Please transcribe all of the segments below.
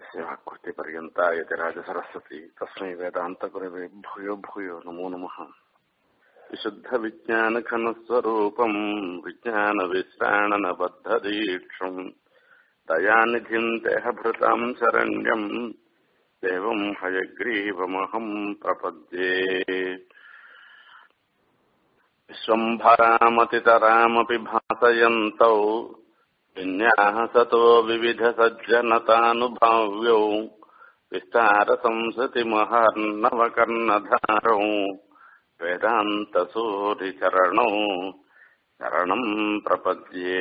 यस्य वाक्कृतिपर्यन्ता यतिराजसरस्वती तस्मै वेदान्तगुरवे भूयो भूयो नमो नमः विशुद्धविज्ञानघनस्वरूपम् विज्ञानविश्राणनबद्धदीक्षम् दयानिधिम् देहभृताम् शरण्यम् देवम् हयग्रीवमहम् प्रपद्ये विश्वम्भरामतितरामपि भासयन्तौ विन्यासतो विविधसज्जनतानुभाव्यौ विस्तारसंसृतिमहर्णवकर्णधारौ வேதாந்தசூரிச்சரணோ சரணம் பிரபத்யே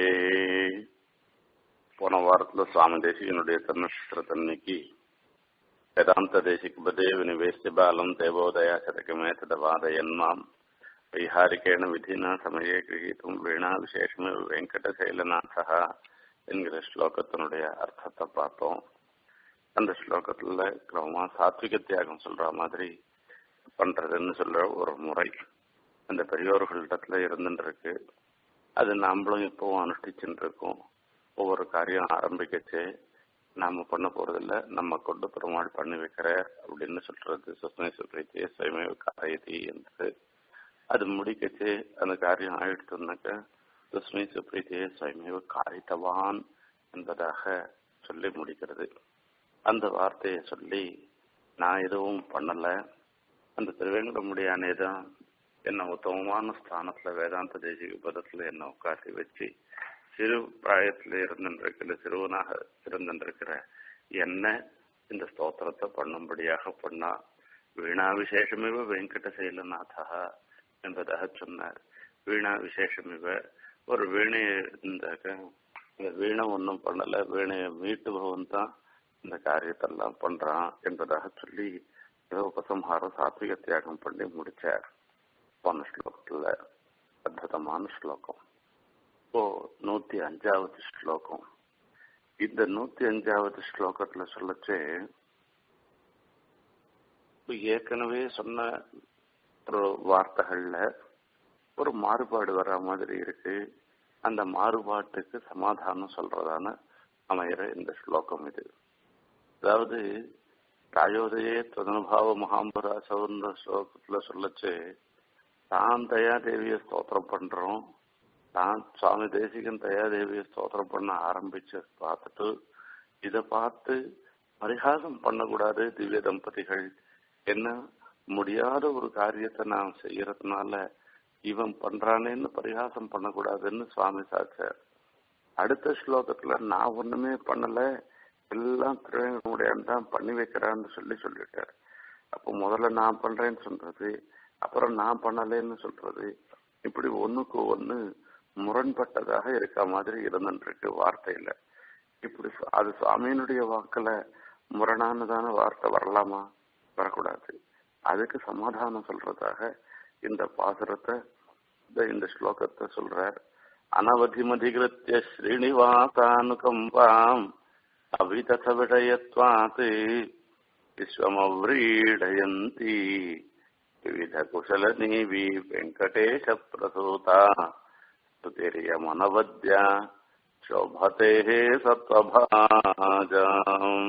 போன வாரத்துல சுவாமி தேசிகனுடைய திருநட்சத்திரத்தன்னைக்கு வேதாந்த தேசிக பதே வினிவேஷ்ய பாலம் தேவோதயா சதகமே ததவாதயன்மாம் வைஹாரிகேண விதினா சமயே கிரகித்தும் வீணா விசேஷமே வெங்கடசைலநாதா என்கிற ஸ்லோகத்தினுடைய அர்த்தத்தை பார்த்தோம் அந்த ஸ்லோகத்துல கிரமமா சாத்விக தியாகம் சொல்ற மாதிரி பண்றதுன்னு சொல்ற ஒரு முறை அந்த பெரியோர்களிடத்துல இருந்துட்டு இருக்கு அது நாமளும் இப்பவும் அனுஷ்டிச்சுட்டு இருக்கோம் ஒவ்வொரு காரியம் ஆரம்பிக்கச்சு நாம பண்ண போறதில்ல நம்ம கொண்டு பெருமாள் பண்ணி வைக்கிற அப்படின்னு சொல்றது சுஸ்மை சுப்ரீத்தி சுயமே காரியதி என்று அது முடிக்கச்சு அந்த காரியம் ஆயிடுச்சுனாக்க சுஸ்மை சுப்ரீத்தியை சுயமேவ காரித்தவான் என்பதாக சொல்லி முடிக்கிறது அந்த வார்த்தையை சொல்லி நான் எதுவும் பண்ணலை அந்த திருவேங்கடமுடியானே தான் என்னை உத்தமமான ஸ்தானத்துல வேதாந்த தேசிக பதத்துல என்னை உட்காட்டி வச்சு சிறு பிராயத்துல இருந்துருக்கிற சிறுவனாக இருந்துருக்கிற என்ன இந்த ஸ்தோத்திரத்தை பண்ணும்படியாக பண்ணா வீணா விசேஷமிவ வெங்கட சைலநாதா என்பதாக சொன்னார் வீணா விசேஷமிவ ஒரு வீணையை இந்த இந்த வீணை ஒன்றும் பண்ணல வீணையை மீட்டுபவன் தான் இந்த காரியத்தெல்லாம் பண்றான் என்பதாக சொல்லி ஏதோ உபசம்ஹாரம் சாத்விக தியாகம் பண்ணி முடிச்சார் போன ஸ்லோகத்துல அற்புதமான ஸ்லோகம் இப்போ நூத்தி அஞ்சாவது ஸ்லோகம் இந்த நூத்தி அஞ்சாவது ஸ்லோகத்துல சொல்லச்சு ஏற்கனவே சொன்ன ஒரு வார்த்தைகள்ல ஒரு மாறுபாடு வர மாதிரி இருக்கு அந்த மாறுபாட்டுக்கு சமாதானம் சொல்றதான அமைகிற இந்த ஸ்லோகம் இது அதாவது ராயோதயே ததனுபாவ மகாம்பராசவன்ற ஸ்லோகத்துல சொல்லச்சு தான் தயாதேவிய ஸ்தோத்திரம் பண்றோம் தான் சுவாமி தேசிகன் தயாதேவிய ஸ்தோத்திரம் பண்ண ஆரம்பிச்சு பார்த்துட்டு இதை பார்த்து பரிகாசம் பண்ணக்கூடாது திவ்ய தம்பதிகள் என்ன முடியாத ஒரு காரியத்தை நான் செய்யறதுனால இவன் பண்றானேன்னு பரிகாசம் பண்ணக்கூடாதுன்னு சுவாமி சாச்சார் அடுத்த ஸ்லோகத்துல நான் ஒண்ணுமே பண்ணல எல்லாம் திருவேங்கடமுடியான் தான் பண்ணி வைக்கிறான்னு சொல்லி சொல்லிட்டார் அப்போ முதல்ல நான் பண்றேன்னு சொல்றது அப்புறம் நான் பண்ணலேன்னு சொல்றது இப்படி ஒண்ணுக்கு ஒண்ணு முரண்பட்டதாக இருக்க மாதிரி இருந்துருக்கு வார்த்தையில இப்படி அது சுவாமியினுடைய வாக்குல முரணானதான வார்த்தை வரலாமா வரக்கூடாது அதுக்கு சமாதானம் சொல்றதாக இந்த பாசுரத்தை இந்த ஸ்லோகத்தை சொல்றார் அனவதிமதிகிருத்திய ஸ்ரீனிவாசானுகம்பாம் அவிதச விஷயத்வாத் விஸ்வமவ்ரீடயந்தி விவித குशलनीवी வெங்கடேஷ பிரசூதா स्तुतिर्यमनवद्या शोभते சத்வபாஜம்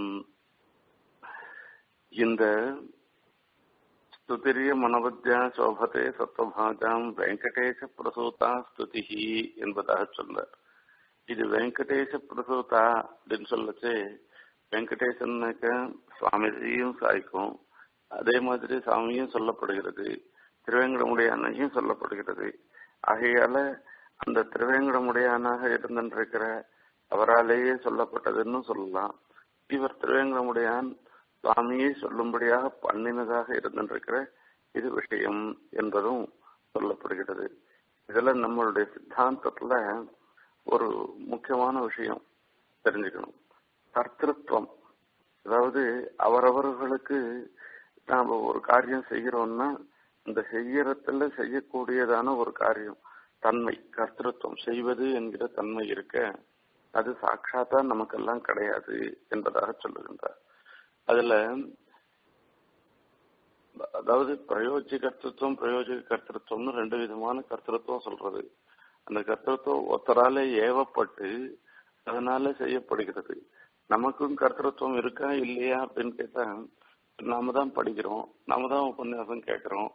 இந்த ஸ்துதிரிய மனவத்யா சோபதே சத்வபாஜாம் வெங்கடேஷ பிரசூதா ஸ்துதிஹி என்பதாக சொல்ல இது வெங்கடேஷ பிரசூதா அப்படின்னு சொல்லச்சு வெங்கடேசன்னாக்க சுவாமிஜியும் சாய்க்கும் அதே மாதிரி சாமியும் சொல்லப்படுகிறது திருவேங்கடமுடைய அன்னையும் சொல்லப்படுகிறது ஆகையால அந்த திருவேங்கடமுடையானாக இருந்திருக்கிற அவராலேயே சொல்லப்பட்டதுன்னு சொல்லலாம் இவர் திருவேங்கடமுடையான் சுவாமியை சொல்லும்படியாக பண்ணினதாக இருந்திருக்கிற இது விஷயம் என்பதும் சொல்லப்படுகிறது இதுல நம்மளுடைய சித்தாந்தத்துல ஒரு முக்கியமான விஷயம் தெரிஞ்சுக்கணும் கர்த்திருவம் அதாவது அவரவர்களுக்கு நாம ஒரு காரியம் செய்கிறோம்னா இந்த செய்யறதுல செய்யக்கூடியதான ஒரு காரியம் தன்மை கர்த்திருவம் செய்வது என்கிற தன்மை இருக்க அது சாட்சாத்தா நமக்கெல்லாம் கிடையாது என்பதாக சொல்லுகின்றார் அதுல அதாவது பிரயோஜி கர்த்தத்துவம் பிரயோஜக கர்த்தத்துவம்னு ரெண்டு விதமான கர்த்தத்துவம் சொல்றது அந்த கர்த்தத்துவம் ஒத்தரால ஏவப்பட்டு அதனால செய்யப்படுகிறது நமக்கும் கர்த்தத்துவம் இருக்கா இல்லையா அப்படின்னு கேட்டா நாம தான் படிக்கிறோம் நாம தான் உபன்யாசம் கேட்கிறோம்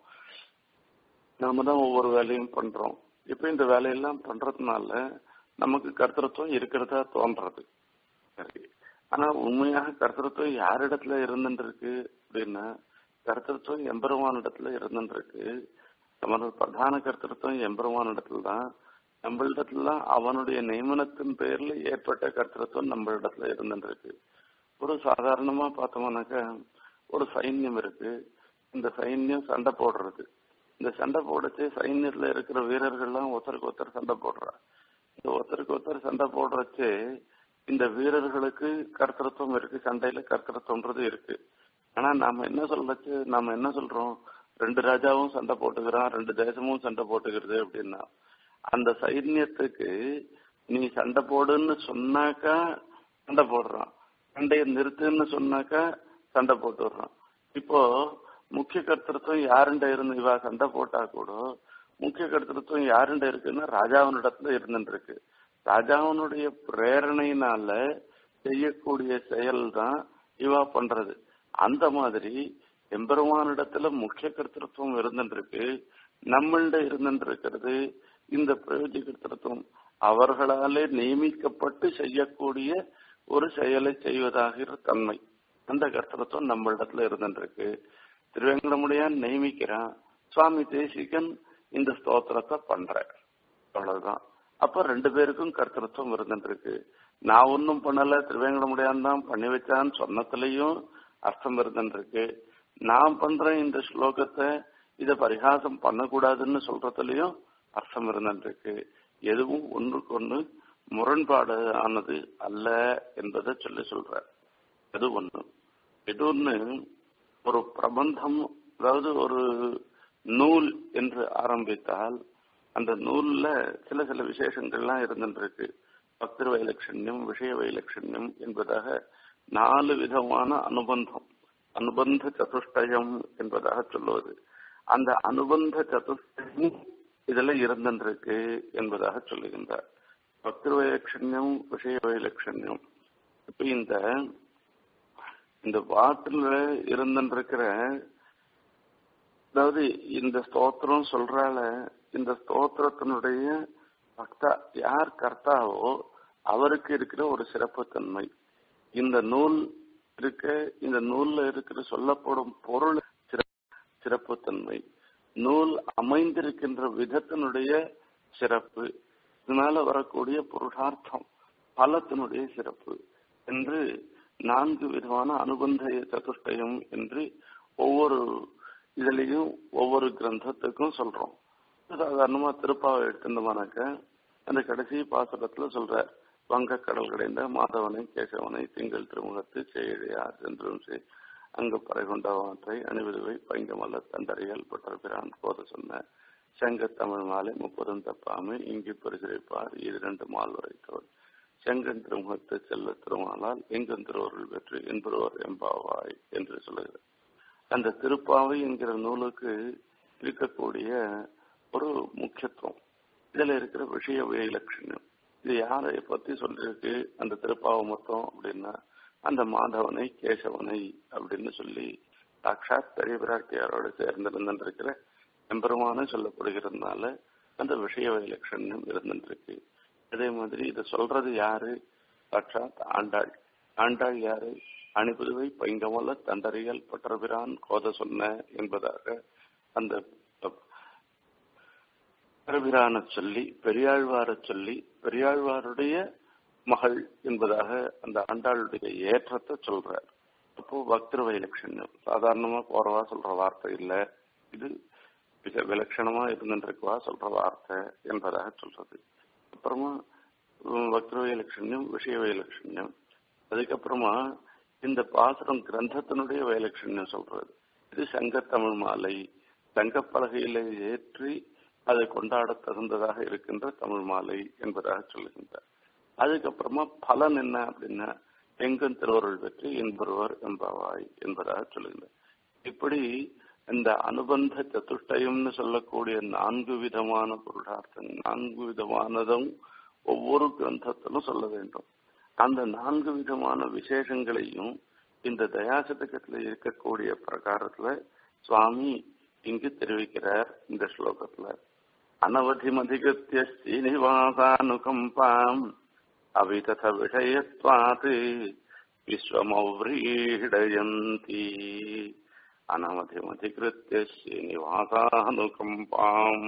நாம தான் ஒவ்வொரு வேலையும் பண்றோம் இப்ப இந்த வேலையெல்லாம் பண்றதுனால நமக்கு கர்த்தத்துவம் இருக்கிறதா தோன்றது சரி ஆனா உண்மையாக கர்த்தத்துவம் யாரிடத்துல இருந்துருக்கு அப்படின்னா கர்த்தத்துவம் எம்பெருமான் இடத்துல இருந்துருக்கு நமது பிரதான கர்த்தத்துவம் எம்பெருமான் இடத்துல தான் நம்மளிடத்துல அவனுடைய நியமனத்தின் பேர்ல ஏற்பட்ட கர்த்தத்துவம் நம்ம இடத்துல இருந்துருக்கு ஒரு சாதாரணமா பார்த்தோம்னாக்கா ஒரு சைன்யம் இருக்கு இந்த சைன்யம் சண்டை போடுறது இந்த சண்டை போடச்சு சைன்யத்துல இருக்கிற வீரர்கள்லாம் ஒருத்தருக்கு ஒருத்தர் சண்டை போடுறா இந்த ஒருத்தருக்கு ஒருத்தர் சண்டை போடுறச்சு இந்த வீரர்களுக்கு கர்த்தத்துவம் இருக்கு சண்டையில கர்த்தத்துவம்ன்றது இருக்கு ஆனா நாம என்ன சொல்லச்சு நாம என்ன சொல்றோம் ரெண்டு ராஜாவும் சண்டை போட்டுக்கிறான் ரெண்டு தேசமும் சண்டை போட்டுக்கிறது அப்படின்னா அந்த சைன்யத்துக்கு நீ சண்டை போடுன்னு சொன்னாக்கா சண்டை போடுறான் சண்டையை நிறுத்துன்னு சொன்னாக்கா சண்டை போட்டு வர்றான் இப்போ முக்கிய கர்த்தத்துவம் யாருண்ட இருந்து இவா சண்டை போட்டா கூட முக்கிய கர்த்தத்துவம் யாருண்ட இருக்குன்னா ராஜாவினிடத்துல இருந்துட்டு இருக்கு ராஜாவினுடைய பிரேரணையினால செய்யக்கூடிய செயல் தான் இவா பண்றது அந்த மாதிரி எம்பெருமானிடத்துல முக்கிய கர்த்தத்துவம் இருந்துருக்கு நம்மள்ட இருந்துட்டு இருக்கிறது இந்த பிரயோஜ கர்த்தத்துவம் அவர்களாலே நியமிக்கப்பட்டு செய்யக்கூடிய ஒரு செயலை செய்வதாகிற தன்மை அந்த கர்த்தத்துவம் நம்மளிடத்துல இருந்துருக்கு திருவேங்கடமுடையான் நியமிக்கிறான் சுவாமி தேசிகன் இந்த ஸ்தோத்திரத்தை பண்ற அவ்வளவுதான் அப்ப ரெண்டு பேருக்கும் கர்த்தத்துவம் இருந்துருக்கு நான் ஒன்னும் பண்ணல திருவேங்கடமுடையான் தான் பண்ணி வச்சான்னு சொன்னதுலயும் அர்த்தம் இருந்துருக்கு நான் பண்ற இந்த ஸ்லோகத்தை இத பரிகாசம் பண்ணக்கூடாதுன்னு சொல்றதுலயும் அர்த்தம் இருந்துருக்கு எதுவும் ஒன்றுக்கு ஒன்று முரண்பாடு ஆனது அல்ல என்பதை சொல்லி சொல்ற அது ஒண்ணு இன்னொன்னு ஒரு பிரபந்தம் அதாவது ஒரு நூல் என்று ஆரம்பித்தால் அந்த நூல்ல சில சில விசேஷங்கள்லாம் இருந்துருக்கு பக்திர வைலட்சண்யம் விஷய வைலட்சண்யம் என்பதாக நாலு விதமான அனுபந்தம் அனுபந்த சதுஷ்டயம் என்பதாக சொல்லுவது அந்த அனுபந்த சதுஷ்டயம் இதுல இருந்திருக்கு என்பதாக சொல்லுகின்றார் பக்திர வைலட்சண்யம் விஷய வைலட்சண்யம் இப்ப இந்த இந்த வாட்டுல இருந்துருக்கிற அதாவது இந்த ஸ்தோத்திரம் சொல்றால இந்த ஸ்தோத்திரத்தினுடைய பக்தா யார் கர்த்தாவோ அவருக்கு இருக்கிற ஒரு சிறப்புத்தன்மை இந்த நூல் இருக்க இந்த நூல்ல இருக்கிற சொல்லப்படும் பொருள் சிறப்புத்தன்மை நூல் அமைந்திருக்கின்ற விதத்தினுடைய சிறப்பு இதனால வரக்கூடிய புருஷார்த்தம் பலத்தினுடைய சிறப்பு என்று நான்கு விதமான அனுபந்த சதுஷ்டயம் என்று ஒவ்வொரு இதுலயும் ஒவ்வொரு கிரந்தத்துக்கும் சொல்றோம் சாதாரணமா திருப்பாவை எடுத்திருந்தோம்னாக்க அந்த கடைசி பாசகத்துல சொல்ற வங்கக்கடல் கடைந்த மாதவனை கேசவனை திங்கள் திருமுகத்து செயலியார் என்றும் செய் அங்கு பறை கொண்டவற்றை அணிவிதுவை பைங்கமல்ல தண்டறியல் பட்டர்பிரான் போத சொன்ன செங்கத்தமிழ் மாலை முப்பதும் தப்பாமை இங்கு பெருசிறைப்பார் இரண்டு மால் வரைத்தவர் செங்கன் திருமுகத்து செல்ல திருமாலால் எங்கன் திருவருள் பெற்று என்பவர் எம்பாவாய் என்று சொல்லுகிறார் அந்த திருப்பாவை என்கிற நூலுக்கு இருக்கக்கூடிய ஒரு முக்கியத்துவம் இதுல இருக்கிற விஷய இலட்சணம் இது யாரை பத்தி சொல்லிருக்கு அந்த திருப்பாவை மொத்தம் அப்படின்னா அந்த மாதவனை கேசவனை அப்படின்னு சொல்லி சாட்சாத் பெரிய பிராட்டியாரோட சேர்ந்திருந்திருக்கிற எம்பெருமான சொல்லப்படுகிறதுனால அந்த விஷய இலட்சணம் இருந்துருக்கு அதே மாதிரி இதை சொல்றது யாரு சாட்சாத் ஆண்டாள் ஆண்டாள் யாரு அணிபுதுவை பைங்கமல தண்டறியல் பட்டர்பிரான் கோத சொன்ன என்பதாக அந்த பட்டர்பிரான சொல்லி பெரியாழ்வார சொல்லி பெரியாழ்வாருடைய மகள் என்பதாக அந்த ஆண்டாளுடைய ஏற்றத்தை சொல்றார் அப்போ பக்திர வைலட்சண்யம் சாதாரணமா போறவா சொல்ற வார்த்தை இல்ல இது மிக விலட்சணமா இருந்துருக்குவா சொல்ற வார்த்தை என்பதாக சொல்றது அப்புறமா பக்திர வைலட்சண்யம் விஷய வைலட்சண்யம் அதுக்கப்புறமா இந்த பாசுரம் கிரந்தத்தினுடைய வைலட்சண்யம் சொல்றது இது சங்க தமிழ் மாலை சங்கப்பலகையில ஏற்றி அதை கொண்டாட தகுந்ததாக இருக்கின்ற தமிழ் மாலை என்பதாக சொல்லுகின்றார் அதுக்கப்புறமா பலன் என்ன அப்படின்னா எங்கும் திருவருள் பெற்று என்பவர் என்பவாய் என்பதாக சொல்லுகின்றார் இப்படி இந்த அனுபந்த சதுஷ்டயம்னு சொல்லக்கூடிய நான்கு விதமான புருஷார்த்தம் நான்கு விதமானதும் ஒவ்வொரு கிரந்தத்திலும் சொல்ல வேண்டும் அந்த நான்கு விதமான விசேஷங்களையும் இந்த தயாசதகத்துல இருக்கக்கூடிய பிரகாரத்துல சுவாமி இங்கு தெரிவிக்கிறார் இந்த ஸ்லோகத்துல அனவதிமதிகத்திய ஸ்ரீனிவாசானுகம்பாம் அவிதத விஷயத்வாத் விஸ்வமௌவ்ரீடயந்தி அனவதிமதிகிருத்திய ஸ்ரீனிவாசானுகம்பாம்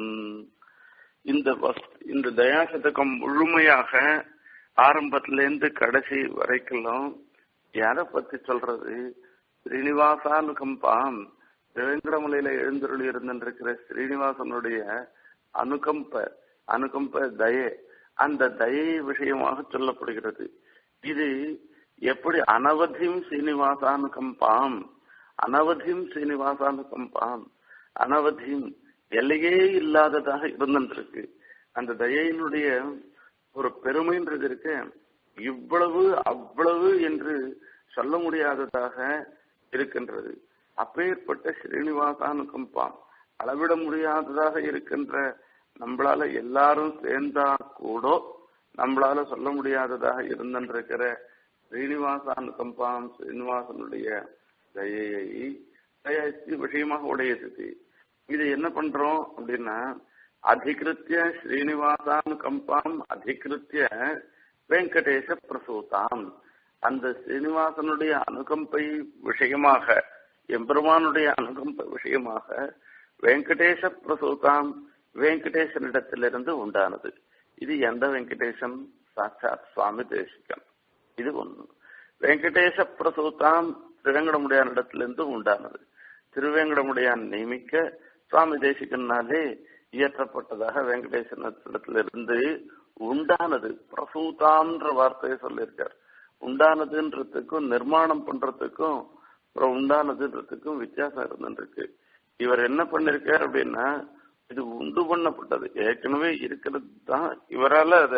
இந்த வஸ் இந்த தயாசதகம் முழுமையாக ஆரம்பத்திலேருந்து கடைசி வரைக்கும் யாரை பத்தி சொல்றது ஸ்ரீனிவாசானுகம்பாம் திருவேங்கடமலையில எழுந்தருளி இருந்திருக்கிற ஸ்ரீனிவாசனுடைய அனுகம்ப அனுகம்ப தயை அந்த தயை விஷயமாக சொல்லப்படுகிறது இது எப்படி அனவதியும் ஸ்ரீனிவாசானுகம்பாம் அனவதியும் ஸ்ரீனிவாசானுகம்பாம் அனவதியும் எல்லையே இல்லாததாக இருந்திருக்கு அந்த தயையினுடைய ஒரு பெருமைன்றது இருக்கு இவ்வளவு அவ்வளவு என்று சொல்ல முடியாததாக இருக்கின்றது அப்பேற்பட்ட ஸ்ரீனிவாசானுகம்பாம் அளவிட முடியாததாக இருக்கின்ற நம்மளால எல்லாரும் சேர்ந்தா கூட நம்மளால சொல்ல முடியாததாக இருந்திருக்கிற ஸ்ரீனிவாசானுகம்பாம் ஸ்ரீனிவாசனுடைய தயையை தயாரித்து விஷயமாக உடையது இது என்ன பண்றோம் அப்படின்னா அதிகிருத்திய ஸ்ரீனிவாசானுகம்பாம் அதிகிருத்திய வெங்கடேச பிரசூதாம் அந்த ஸ்ரீனிவாசனுடைய அனுகம்பை விஷயமாக எம்பெருமானுடைய அனுகம்ப விஷயமாக வெங்கடேச பிரசூதாம் வெங்கடேசனிடத்திலிருந்து உண்டானது இது எந்த வெங்கடேசன் சாட்சாத் சுவாமி தேசிகன் இது ஒண்ணு வெங்கடேச பிரசூதாம் திருவேங்கடமுடையானிடத்திலிருந்து உண்டானது திருவேங்கடமுடையான் நியமிக்க சுவாமி தேசிகனாலே இயற்றப்பட்டதாக வெங்கடேசனிடத்திலிருந்து உண்டானது பிரசூதான்ற வார்த்தையை சொல்லியிருக்கார் உண்டானதுன்றதுக்கும் நிர்மாணம் பண்றதுக்கும் அப்புறம் உண்டானதுன்றதுக்கும் வித்தியாசம் இருந்துருக்கு இவர் என்ன பண்ணிருக்கார் அப்படின்னா இது உண்டு பண்ணப்பட்டது ஏற்கனவே இருக்கிறது தான் இவரால அத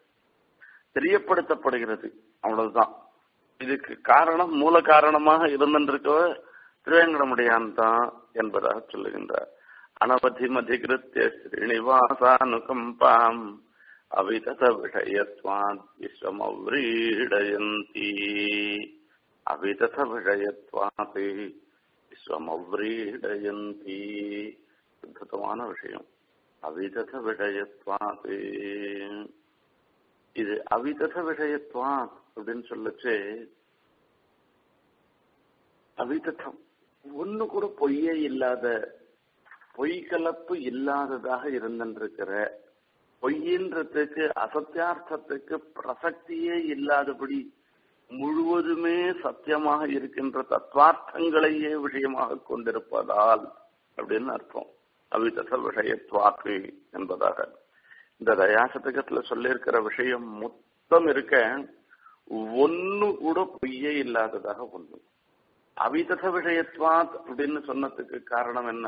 தெரியப்படுத்தப்படுகிறது அவ்வளவுதான் இதுக்கு காரணம் மூல காரணமாக இருந்திருக்கவர் திருவேங்கடமுடியான் தான் என்பதாக சொல்லுகின்றார் அனவதி மதிகிருத்திய ஸ்ரீனிவாசானுகம்பாம் அவிதத விஷயத்வாத் விஸ்வமவ்ரீடயந்தி அவிதத விஷயத்வாத் விஸ்வமவ்ரீடயந்தி அற்புதமான விஷயம் அவிதத விஷயத்வாத் இது அவிதத விஷயத்வாத் அப்படின்னு சொல்லச்சு அவிதத்தம் ஒண்ணு கூட பொய்யே இல்லாத பொய் கலப்பு இல்லாததாக இருந்திருக்கிற பொய்யின்றதுக்கு அசத்தியார்த்தத்துக்கு பிரசக்தியே இல்லாதபடி முழுவதுமே சத்தியமாக இருக்கின்ற தத்வார்த்தங்களையே விஷயமாக கொண்டிருப்பதால் அப்படின்னு அர்த்தம் அவிதச விஷயத்வாக்கு என்பதாக இந்த தயாசதகத்துல சொல்லியிருக்கிற விஷயம் மொத்தம் இருக்க ஒன்னு கூட பொய்யே இல்லாததாக ஒண்ணு அவிதச விஷயத்வாத் அப்படின்னு சொன்னதுக்கு காரணம் என்ன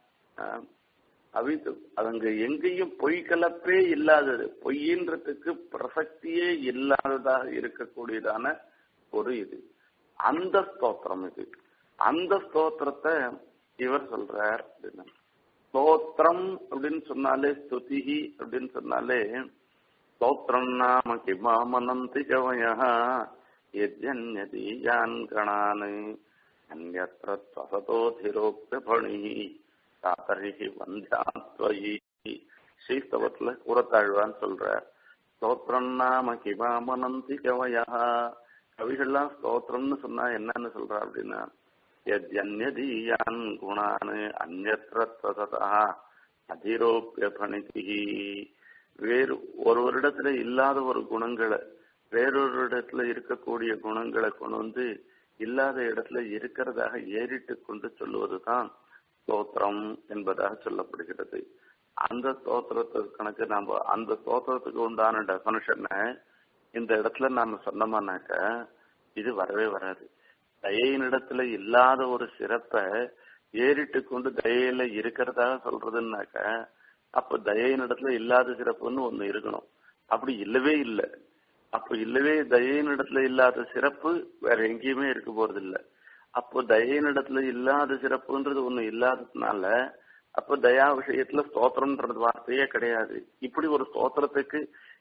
அவித அங்க எங்கேயும் பொய் கலப்பே இல்லாதது பொய்யின்றதுக்கு பிரசக்தியே இல்லாததாக இருக்கக்கூடியதான ஒரு இது அந்த ஸ்தோத்திரம் இது அந்த ஸ்தோத்திரத்தை இவர் சொல்றார் அப்படின்னா ஸ்தோத்திரம் அப்படின்னு சொன்னாலே ஸ்துதிஹி அப்படின்னு சொன்னாலே ஸ்தோத்திரம் நாம கிமாமனந்தி கவய யஜ்யன்யதீயான் கணான் அந்யத்ர ஸ்வசதோதிரோக்த பணி தாத்தரிகி வந்தியாத்வயி ஸ்ரீஸ்தவத்துல கூறத்தாழ்வான்னு சொல்ற ஸ்தோத்திரம் நாம கிமாமனந்தி கவயா கவிகள்லாம் ஸ்தோத்திரம்னு சொன்னா என்னன்னு சொல்றா அப்படின்னா யத்யன்யதீயான் குணான் அந்நத்திர ததா அதிரோப்பிய பணிதி வேறு ஒருவரிடத்துல இல்லாத ஒரு குணங்களை வேறொரு இடத்துல இருக்கக்கூடிய குணங்களை கொண்டு வந்து இல்லாத இடத்துல இருக்கிறதாக ஏறிட்டு கொண்டு சொல்லுவதுதான் ஸ்தோத்திரம் என்பதாக சொல்லப்படுகிறது அந்த ஸ்தோத்திரத்துக்கு கணக்கு நாம அந்த ஸ்தோத்திரத்துக்கு உண்டான டெபனிஷனை இந்த இடத்துல நாம சொன்னோம்னாக்க இது வரவே வராது தயையினிடத்துல இல்லாத ஒரு சிறப்பை ஏறிட்டு கொண்டு தயையில இருக்கிறதாக சொல்றதுன்னாக்க அப்ப தயையினிடத்துல இல்லாத சிறப்புன்னு ஒண்ணு இருக்கணும் அப்படி இல்லவே இல்லை அப்ப இல்லவே தயையினிடத்துல இல்லாத சிறப்பு வேற எங்கேயுமே இருக்க போறது இல்லை அப்போ தயையினிடத்துல இல்லாத சிறப்புன்றது ஒண்ணு இல்லாததுனால அப்ப தயா விஷயத்துல ஸ்தோத்திரம்ன்றது வார்த்தையே கிடையாது இப்படி ஒரு ஸ்தோத்திரத்துக்கு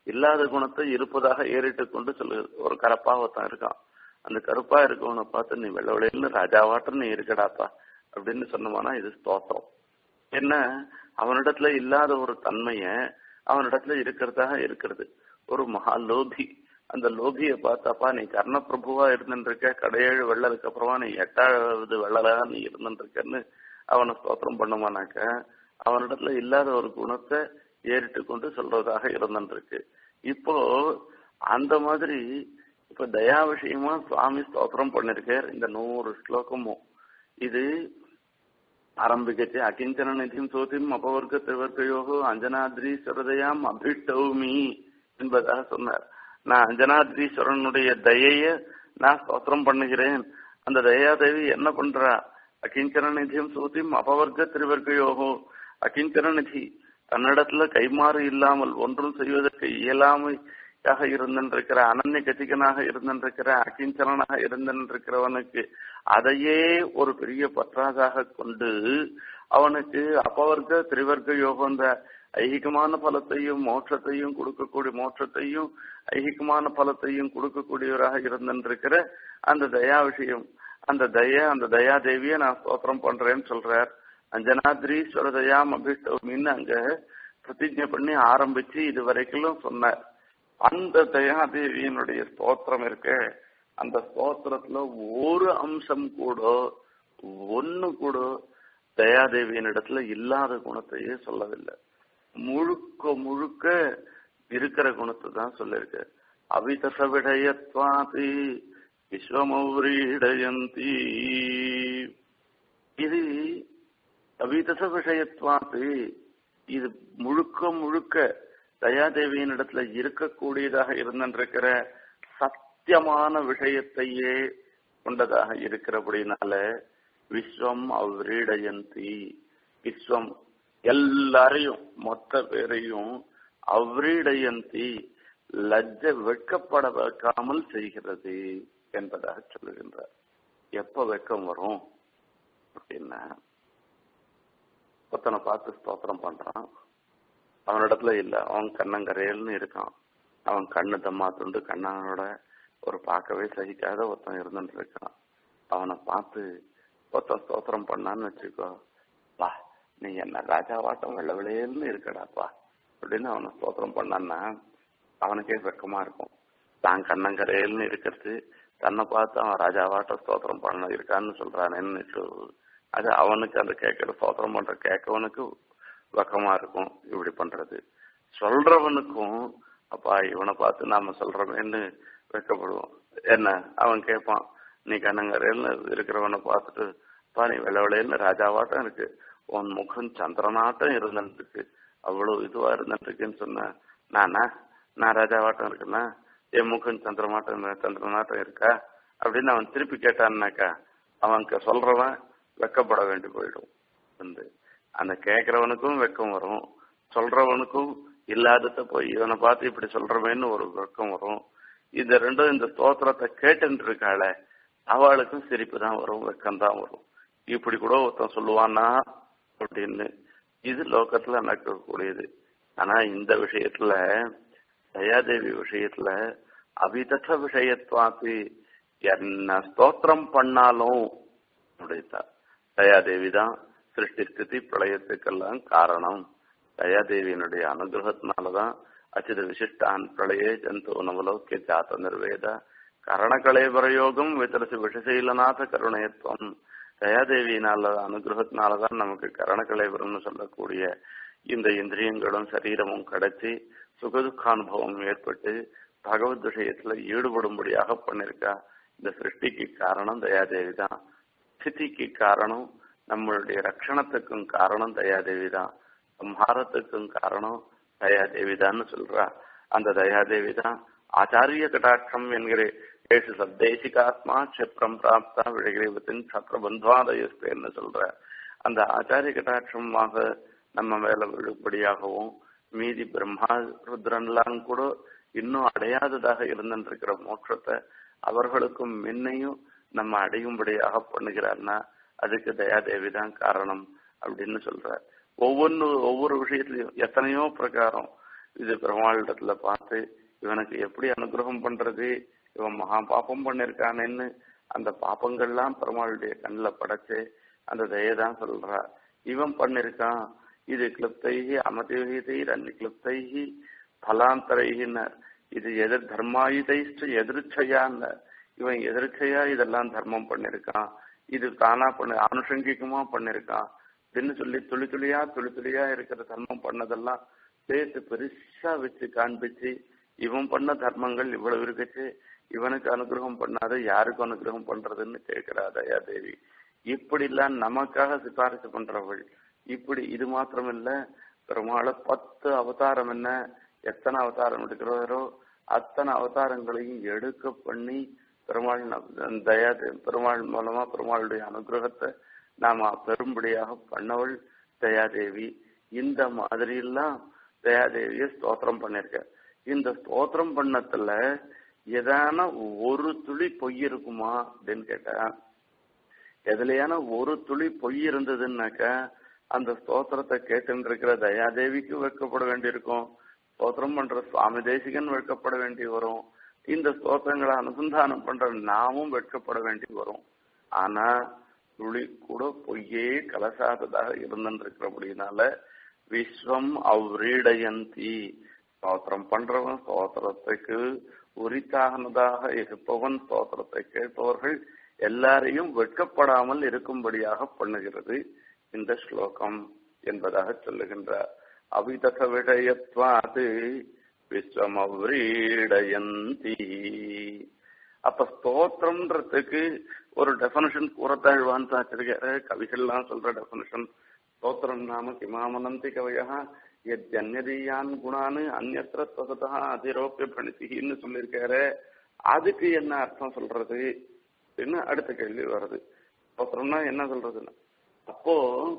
இல்லாத குணத்தை இருப்பதாக ஏறிட்டு கொண்டு சொல்லு ஒரு கரப்பா ஒருத்தன் இருக்கான் அந்த கருப்பா இருக்கவனை பார்த்து நீ வெள்ள வெள்ளையில ராஜாவாட்டம் நீ இருக்கடாப்பா அப்படின்னு சொன்னோம்னா இது ஸ்தோத்திரம் என்ன அவனிடத்துல இல்லாத ஒரு தன்மைய அவனிடத்துல இருக்கிறதாக இருக்கிறது ஒரு மகா லோபி அந்த லோபிய பார்த்தாப்பா நீ கர்ண பிரபுவா இருந்துருக்க கடையேழு வெள்ளலுக்கு அப்புறமா நீ எட்டாவது வெள்ளலா நீ இருந்துருக்கன்னு அவனை ஸ்தோத்திரம் பண்ணுமானாக்க அவனிடத்துல இல்லாத ஒரு குணத்தை ஏறிட்டு கொண்டு சொல்றதாக இருந்துருக்கு இப்போ அந்த மாதிரி இப்ப தயா விஷயமா சுவாமி ஸ்தோத்திரம் பண்ணிருக்கார் இந்த நூறு ஸ்லோகமும் இது ஆரம்பிக்கச்சு அகிஞ்சன நிதியும் சோதியும் அபவர்க்க திருவர்க்கையோகோ அஞ்சனாத்ரீஸ்வரதையாம் அபிஷ்டௌமி என்பதாக சொன்னார் நான் அஞ்சனாத்ரீஸ்வரனுடைய தயைய நான் ஸ்தோத்திரம் பண்ணுகிறேன் அந்த தயாதேவி என்ன பண்றா அகிஞ்சன நிதியும் சோதியும் அபவர்க்க திருவர்க்கையோகோ அகிஞ்சன நிதி தன்னிடத்துல கைமாறு இல்லாமல் ஒன்றும் செய்வதற்கு இயலாமையாக இருந்திருக்கிற அனன்ய கதிகனாக இருந்திருக்கிற அகிஞ்சனாக இருந்திருக்கிறவனுக்கு அதையே ஒரு பெரிய பற்றாதாக கொண்டு அவனுக்கு அப்பவர்க்க திரிவர்க்க யோகம் இந்த ஐகிகமான பலத்தையும் மோட்சத்தையும் கொடுக்கக்கூடிய மோட்சத்தையும் ஐகிகமான பலத்தையும் கொடுக்கக்கூடியவராக இருந்திருக்கிற அந்த தயா விஷயம் அந்த தயா அந்த தயா தேவியை நான் ஸ்தோத்திரம் பண்றேன்னு சொல்றார் அஞ்சனாத்ரீஸ்வர தயாம் அபிஷ்டமின்னு அங்க பிரதிஜை பண்ணி ஆரம்பிச்சு இது வரைக்கும் சொன்னார் அந்த தயாதேவியினுடைய ஸ்தோத்திரம் இருக்க அந்த ஸ்தோத்திரத்துல ஒரு அம்சம் கூட ஒன்னு கூட தயாதேவியின் இடத்துல இல்லாத குணத்தையே சொல்லவில்லை முழுக்க முழுக்க இருக்கிற குணத்தை தான் சொல்லிருக்கு அவிதசவிடயத்வாதி விஸ்வமௌரீடயந்தி இது அவிதச விஷயத்வாத்து இது முழுக்க முழுக்க தயாதேவியின் இடத்துல இருக்கக்கூடியதாக இருந்திருக்கிற சத்தியமான விஷயத்தையே கொண்டதாக இருக்கிறபடினால விஸ்வம் அவ்ரீடயந்தி விஸ்வம் எல்லாரையும் மொத்த பேரையும் அவ்ரீடயந்தி லஜ்ஜ வெட்கப்பட வைக்காமல் செய்கிறது என்பதாக சொல்லுகின்றார் எப்ப வெக்கம் வரும் அப்படின்னா ஒருத்தனை பார்த்து ஸ்தோத்திரம் பண்றான் அவனிடத்துல இல்ல அவன் கண்ணங்கரையல்னு இருக்கான் அவன் கண்ணு தம்மா துண்டு கண்ணனோட ஒரு பார்க்கவே சகிக்காத ஒருத்தன் இருந்துட்டு இருக்கான் அவனை பார்த்து ஒருத்தன் ஸ்தோத்திரம் பண்ணான்னு வச்சுக்கோ வா நீ என்ன ராஜாவாட்டம் வெள்ள விளையல்னு இருக்கடாப்பா அப்படின்னு அவனை ஸ்தோத்திரம் பண்ணான்னா அவனுக்கே வெக்கமா இருக்கும் தான் கண்ணங்கரையல்னு இருக்கிறது தன்னை பார்த்து அவன் ராஜாவாட்டம் ஸ்தோத்திரம் பண்ண இருக்கான்னு சொல்றானேன்னு அது அவனுக்கு அந்த கேட்கிற ஸ்தோத்திரம் பண்ற கேட்கவனுக்கு வெக்கமா இருக்கும் இப்படி பண்றது சொல்றவனுக்கும் அப்பா இவனை பார்த்து நாம சொல்றோமேன்னு வெக்கப்படுவோம் என்ன அவன் கேட்பான் நீ கண்ணங்கரையில் இருக்கிறவனை பார்த்துட்டு பா நீ வெள்ள வெள்ளையில ராஜாவாட்டம் இருக்கு உன் முகம் சந்திரனாட்டம் இருந்துருக்கு அவ்வளவு இதுவா இருந்துருக்குன்னு சொன்ன நானா நான் ராஜாவாட்டம் இருக்குன்னா என் முகம் சந்திரமாட்டம் சந்திரனாட்டம் இருக்கா அப்படின்னு அவன் திருப்பி கேட்டான்னாக்கா அவனுக்கு சொல்றவன் வெக்கப்பட வேண்டி போயிடும் வந்து அந்த கேட்கறவனுக்கும் வெக்கம் வரும் சொல்றவனுக்கும் இல்லாதத போய் இவனை பார்த்து இப்படி சொல்றவேன்னு ஒரு வெக்கம் வரும் இந்த ரெண்டும் இந்த ஸ்தோத்திரத்தை கேட்டுட்டு இருக்காள அவளுக்கும் சிரிப்பு தான் வரும் வெக்கம் தான் வரும் இப்படி கூட ஒருத்தன் சொல்லுவானா அப்படின்னு இது லோகத்துல நடக்கக்கூடியது ஆனா இந்த விஷயத்துல தயாதேவி விஷயத்துல அபிதற்ற விஷயத்வாத்து என்ன ஸ்தோத்திரம் பண்ணாலும் அப்படித்தா தயாதேவி தான் சிருஷ்டி ஸ்திதி பிரளயத்துக்கெல்லாம் காரணம் தயாதேவியினுடைய அனுகிரகத்தினாலதான் அச்சித விசிஷ்டான் பிரளயே ஜந்து நவலோக்கிய ஜாத்த நிர்வேத கரணகலேபரயோகம் விதரசி விஷசீலநாத கருணையத்துவம் தயாதேவியினால அனுகிரகத்தினாலதான் நமக்கு கரணகலேபரம்னு சொல்லக்கூடிய இந்த இந்திரியங்களும் சரீரமும் கிடைச்சி சுகதுக்கானுபவம் ஏற்பட்டு பகவத் விஷயத்துல ஈடுபடும்படியாக பண்ணிருக்கா இந்த சிருஷ்டிக்கு காரணம் தயாதேவி தான் ஸ்திதிக்கு காரணம் நம்மளுடைய ரட்சணத்துக்கும் காரணம் தயாதேவி தான் சம்ஹாரத்துக்கும் காரணம் தயாதேவி தான் சொல்றா அந்த தயாதேவி தான் ஆச்சாரிய கட்டாட்சம் என்கிற ஏசு சப்தேசிகாத்மா க்ஷிப்ரம் பிராப்தா விழகிரவத்தின் சத்திர பந்துவாதயஸ்தேன்னு சொல்ற அந்த ஆச்சாரிய கட்டாட்சமாக நம்ம மேல விழுபடியாகவும் மீதி பிரம்மா ருத்ரன்லாம் கூட இன்னும் அடையாததாக இருந்திருக்கிற மோட்சத்தை அவர்களுக்கும் முன்னையும் நம்ம அடையும்படியாக பண்ணுகிறார்னா அதுக்கு தயாதேவி தான் காரணம் அப்படின்னு சொல்ற ஒவ்வொன்று ஒவ்வொரு விஷயத்திலையும் எத்தனையோ பிரகாரம் இது பெருமாளிடத்துல பார்த்து இவனுக்கு எப்படி அனுகிரகம் பண்றது இவன் மகா பாப்பம் பண்ணிருக்கானேன்னு அந்த பாப்பங்கள்லாம் பெருமாளுடைய கண்ணில் படைச்சு அந்த தயதான் சொல்றா இவன் பண்ணிருக்கான் இது கிளிப்தைகி அமதிவிதை அன்னி கிளிப்தைகி பலாந்தரைகின்னர் இது எதிர் தர்மாயுதைஷ்ட எதிர்ச்சையான்னு இவன் எதிர்ச்சையா இதெல்லாம் தர்மம் பண்ணிருக்கான் இது தானா பண்ண அனுஷங்கிகமா பண்ணிருக்கான் அப்படின்னு சொல்லி துளி துளியா துளி துளியா இருக்கிற தர்மம் பண்ணதெல்லாம் சேர்த்து பெருசா வச்சு காண்பிச்சு இவன் பண்ண தர்மங்கள் இவ்வளவு இருக்குச்சு இவனுக்கு அனுகிரகம் பண்ணாத யாருக்கு அனுகிரகம் பண்றதுன்னு கேட்கிறா தயா தேவி இப்படி எல்லாம் நமக்காக சிபாரிசு பண்றவள் இப்படி இது மாத்திரம் இல்ல பெருமாளை பத்து அவதாரம் என்ன எத்தனை அவதாரம் எடுக்கிறாரோ அத்தனை அவதாரங்களையும் எடுக்க பண்ணி பெருமாள் தயா பெருமாள் மூலமா பெருமாளுடைய அனுகிரகத்தை நாம பெரும்படியாக பண்ணவள் தயாதேவி இந்த மாதிரி எல்லாம் தயாதேவிய ஸ்தோத்திரம் பண்ணிருக்க இந்த ஸ்தோத்திரம் பண்ணத்துல ஏதான ஒரு துளி பொய் இருக்குமா அப்படின்னு கேட்டா எதுலையான ஒரு துளி பொய் இருந்ததுன்னாக்க அந்த ஸ்தோத்திரத்தை கேட்டு இருக்கிற தயாதேவிக்கு வைக்கப்பட வேண்டியிருக்கும் ஸ்தோத்திரம் பண்ற சுவாமி தேசிகன் வெட்கப்பட வேண்டி வரும் இந்த ஸ்தோத்திரங்களை அனுசந்தானம் பண்ற நாமும் வெட்கப்பட வேண்டி வரும் ஆனா துளி கூட பொய்யே கலசாததாக இருந்திருக்கிறபடினால விஸ்வம் அவ்ரீடயந்தி ஸ்தோத்திரம் பண்றவன் ஸ்தோத்திரத்துக்கு உரித்தாகனதாக இருப்பவன் ஸ்தோத்திரத்தை கேட்பவர்கள் எல்லாரையும் வெட்கப்படாமல் இருக்கும்படியாக பண்ணுகிறது இந்த ஸ்லோகம் என்பதாக சொல்லுகின்றார் அவிதச விடயத்வாது விஸ்வமவ்ரீடயந்தி அப்ப ஸ்தோத்திரம்ன்றதுக்கு ஒரு டெபனிஷன் கூறத்தாழ்வான்னு வச்சிருக்காரு கவிகள்லாம் சொல்ற டெபனிஷன் ஸ்தோத்திரம் நாம கிமாமனந்தி கவையா எத்யன்யதீயான் குணான்னு அந்நத்திர ஸ்வசதா அதிரோப்பிய பிரணிசின்னு சொல்லியிருக்காரு அதுக்கு என்ன அர்த்தம் சொல்றது அப்படின்னு அடுத்த கேள்வி வருது ஸ்தோத்திரம்னா என்ன சொல்றதுன்னு அப்போ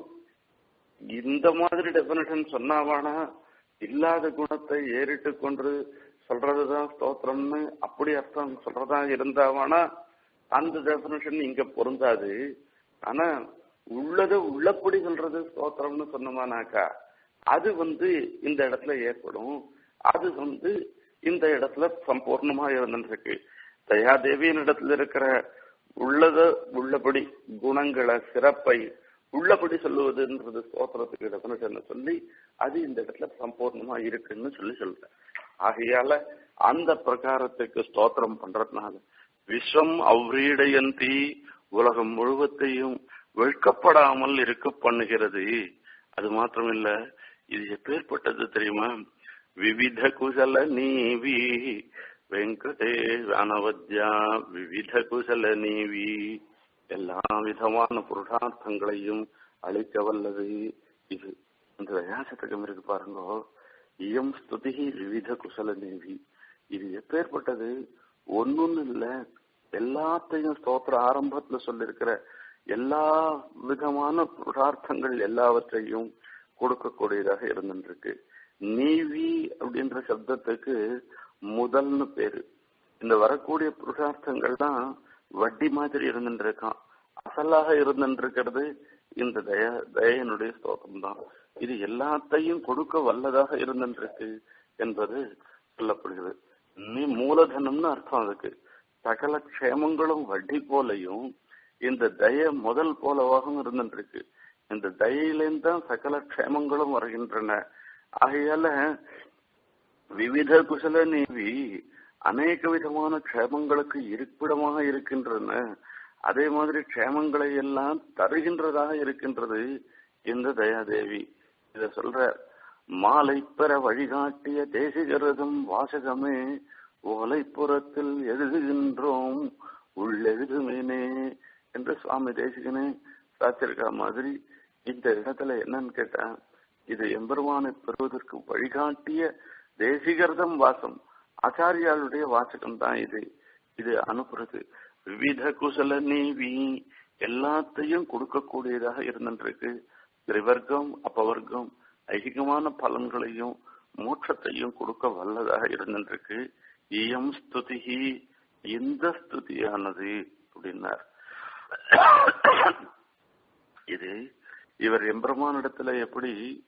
இந்த மாதிரி டெபினேஷன் சொன்னாவானா இல்லாத குணத்தை ஏறிட்டு கொண்டு சொல்றதுதான் ஸ்தோத்திரம்னு அப்படி அர்த்தம் சொல்றதா இருந்தாவானா அந்த டெபினேஷன் இங்க பொருந்தாது ஆனா உள்ளத உள்ளபடி சொல்றது ஸ்தோத்திரம்னு சொன்னோமானாக்கா அது வந்து இந்த இடத்துல ஏற்படும் அது வந்து இந்த இடத்துல சம்பூர்ணமா இருந்துருக்கு தயாதேவியின் இடத்துல இருக்கிற உள்ளத உள்ளபடி குணங்களை சிறப்பை உள்ளபடி சொல்லுவதுன்றது ஸ்தோத்திரத்துக்கு டெபினேஷன் சொல்லி அது இந்த இடத்துல சம்பூர்ணமா இருக்குன்னு சொல்லி சொல்றேன் ஆகையால அந்த பிரகாரத்துக்கு ஸ்தோத்திரம் பண்றதுனால விஸ்வம் அவ்ரீடயந்தி உலகம் முழுவத்தையும் வெட்கப்படாமல் இருக்க பண்ணுகிறது அது மாத்திரமில்ல இது எப்பேற்பட்டது தெரியுமா விவித குசல நீவி வெங்கடே அனவத்யா விவித குசல நீவி எல்லா விதமான புருஷார்த்தங்களையும் அளிக்க வல்லது இது இந்த தயாசதகம் இருக்கு பாருங்க இயம் ஸ்துதி விவித குசல தேவி இது எப்பேற்பட்டது ஒன்னொன்னு இல்ல எல்லாத்தையும் ஸ்தோத்திர ஆரம்பத்துல சொல்லிருக்கிற எல்லா விதமான புருஷார்த்தங்கள் எல்லாவற்றையும் கொடுக்கக்கூடியதாக இருந்துருக்கு நீவி அப்படின்ற சப்தத்துக்கு முதல்னு பேரு இந்த வரக்கூடிய புருஷார்த்தங்கள் தான் வட்டி மாதிரி இருந்துருக்கான் அசலாக இருந்துருக்கிறது இந்த தய தயனுடைய ஸ்தோத்திரம் தான் இது எல்லாத்தையும் கொடுக்க வல்லதாக இருந்துருக்கு என்பது சொல்லப்படுகிறது நீ மூலதனம்னு அர்த்தம் அதுக்கு சகல க்ஷேமங்களும் வட்டி போலையும் இந்த தய முதல் போலவாகவும் இருந்துருக்கு இந்த தயிலேருந்து தான் சகல க்ஷேமங்களும் வருகின்றன ஆகையால விவித குசல நீவி அநேக விதமான க்ஷேமங்களுக்கு இருப்பிடமாக இருக்கின்றன அதே மாதிரி க்ஷேமங்களை எல்லாம் தருகின்றதாக இருக்கின்றது இந்த தயாதேவி இத சொல்ற மாலை பெற வழிகாட்டிய தேசிகரதம் வாசகமே ஓலைப்புறத்தில் எழுதுகின்றோம் உள்ளெழுதுமேனே என்று சுவாமி தேசிகனே சாச்சிருக்கா மாதிரி இந்த இடத்துல என்னன்னு கேட்டா இது எம்பெருமானை பெறுவதற்கு வழிகாட்டிய தேசிகர்தம் வாசம் ஆச்சாரியாளுடைய வாசகம் தான் இது இது அனுப்புறது விவித குசல நீவி எல்லாத்தையும் கொடுக்கக்கூடியதாக இருந்துருக்கு திரிவர்க்கம் அப்பவர்க்கம் ஐகிகமான பலன்களையும் மோட்சத்தையும் கொடுக்க வல்லதாக இருந்துருக்கு இயம் ஸ்துதிகி இந்த ஸ்துதியானது அப்படின்னார் இது இவர் எம்பெருமானிடத்துல எப்படி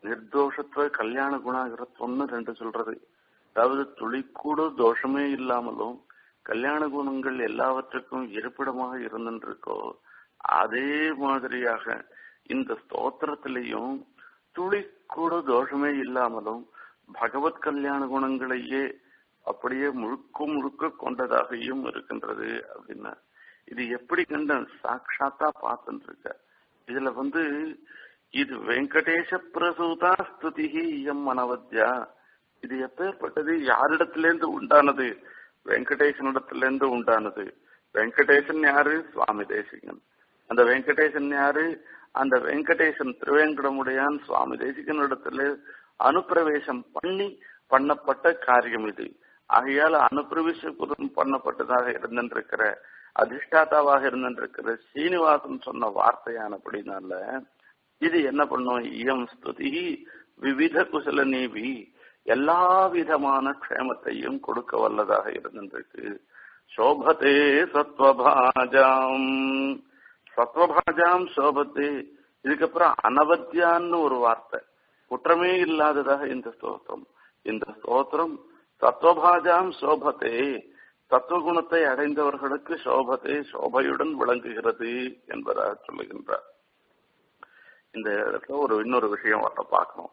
நிர்தோஷத்துவ கல்யாண குணாகிரத்துவம்னு ரெண்டு சொல்றது அதாவது துளிக்கூட தோஷமே இல்லாமலும் கல்யாண குணங்கள் எல்லாவற்றுக்கும் இருப்பிடமாக இருந்துருக்கோ அதே மாதிரியாக இந்த ஸ்தோத்திரத்திலையும் துளி கூட தோஷமே இல்லாமலும் பகவத் கல்யாண குணங்களையே அப்படியே முழுக்க முழுக்க கொண்டதாகவும் இருக்கின்றது அப்படின்னா இது எப்படி கண்ட சாட்சாத்தா பார்த்துட்டு இருக்க இதுல வந்து இது வெங்கடேச பிரசூதா ஸ்துதிஹி இயம் மனவத்யா இது எப்பேற்பட்டது யாரிடத்திலேருந்து உண்டானது வெங்கடேசனிடத்திலேருந்து உண்டானது வெங்கடேசன் யாரு சுவாமி தேசிகன் அந்த வெங்கடேசன் யாரு அந்த வெங்கடேசன் திருவேங்கடமுடையான் சுவாமி தேசிகன் இடத்துல அனுப்பிரவேசம் பண்ணி பண்ணப்பட்ட காரியம் இது ஆகையால அனுப்பிரவேசம் பண்ணப்பட்டதாக இருந்திருக்கிற அதிஷ்டாதாவாக இருந்திருக்கிற சீனிவாசன் சொன்ன வார்த்தையானபடினால இது என்ன பண்ணும் இயம் ஸ்துதி விவித குசல நீவி எல்லா விதமான க்ஷேமத்தையும் கொடுக்க வல்லதாக இருந்திருக்கு சோபத்தே சத்வபாஜாம் சத்வபாஜாம் சோபத்தே இதுக்கப்புறம் அனவத்தியான்னு ஒரு வார்த்தை குற்றமே இல்லாததாக இந்த ஸ்தோத்திரம் இந்த ஸ்தோத்திரம் சத்வபாஜாம் சோபத்தே தத்துவகுணத்தை அடைந்தவர்களுக்கு சோபத்தை சோபையுடன் விளங்குகிறது என்பதாக சொல்லுகின்றார் இந்த இடத்துல ஒரு இன்னொரு விஷயம் வர பார்க்கணும்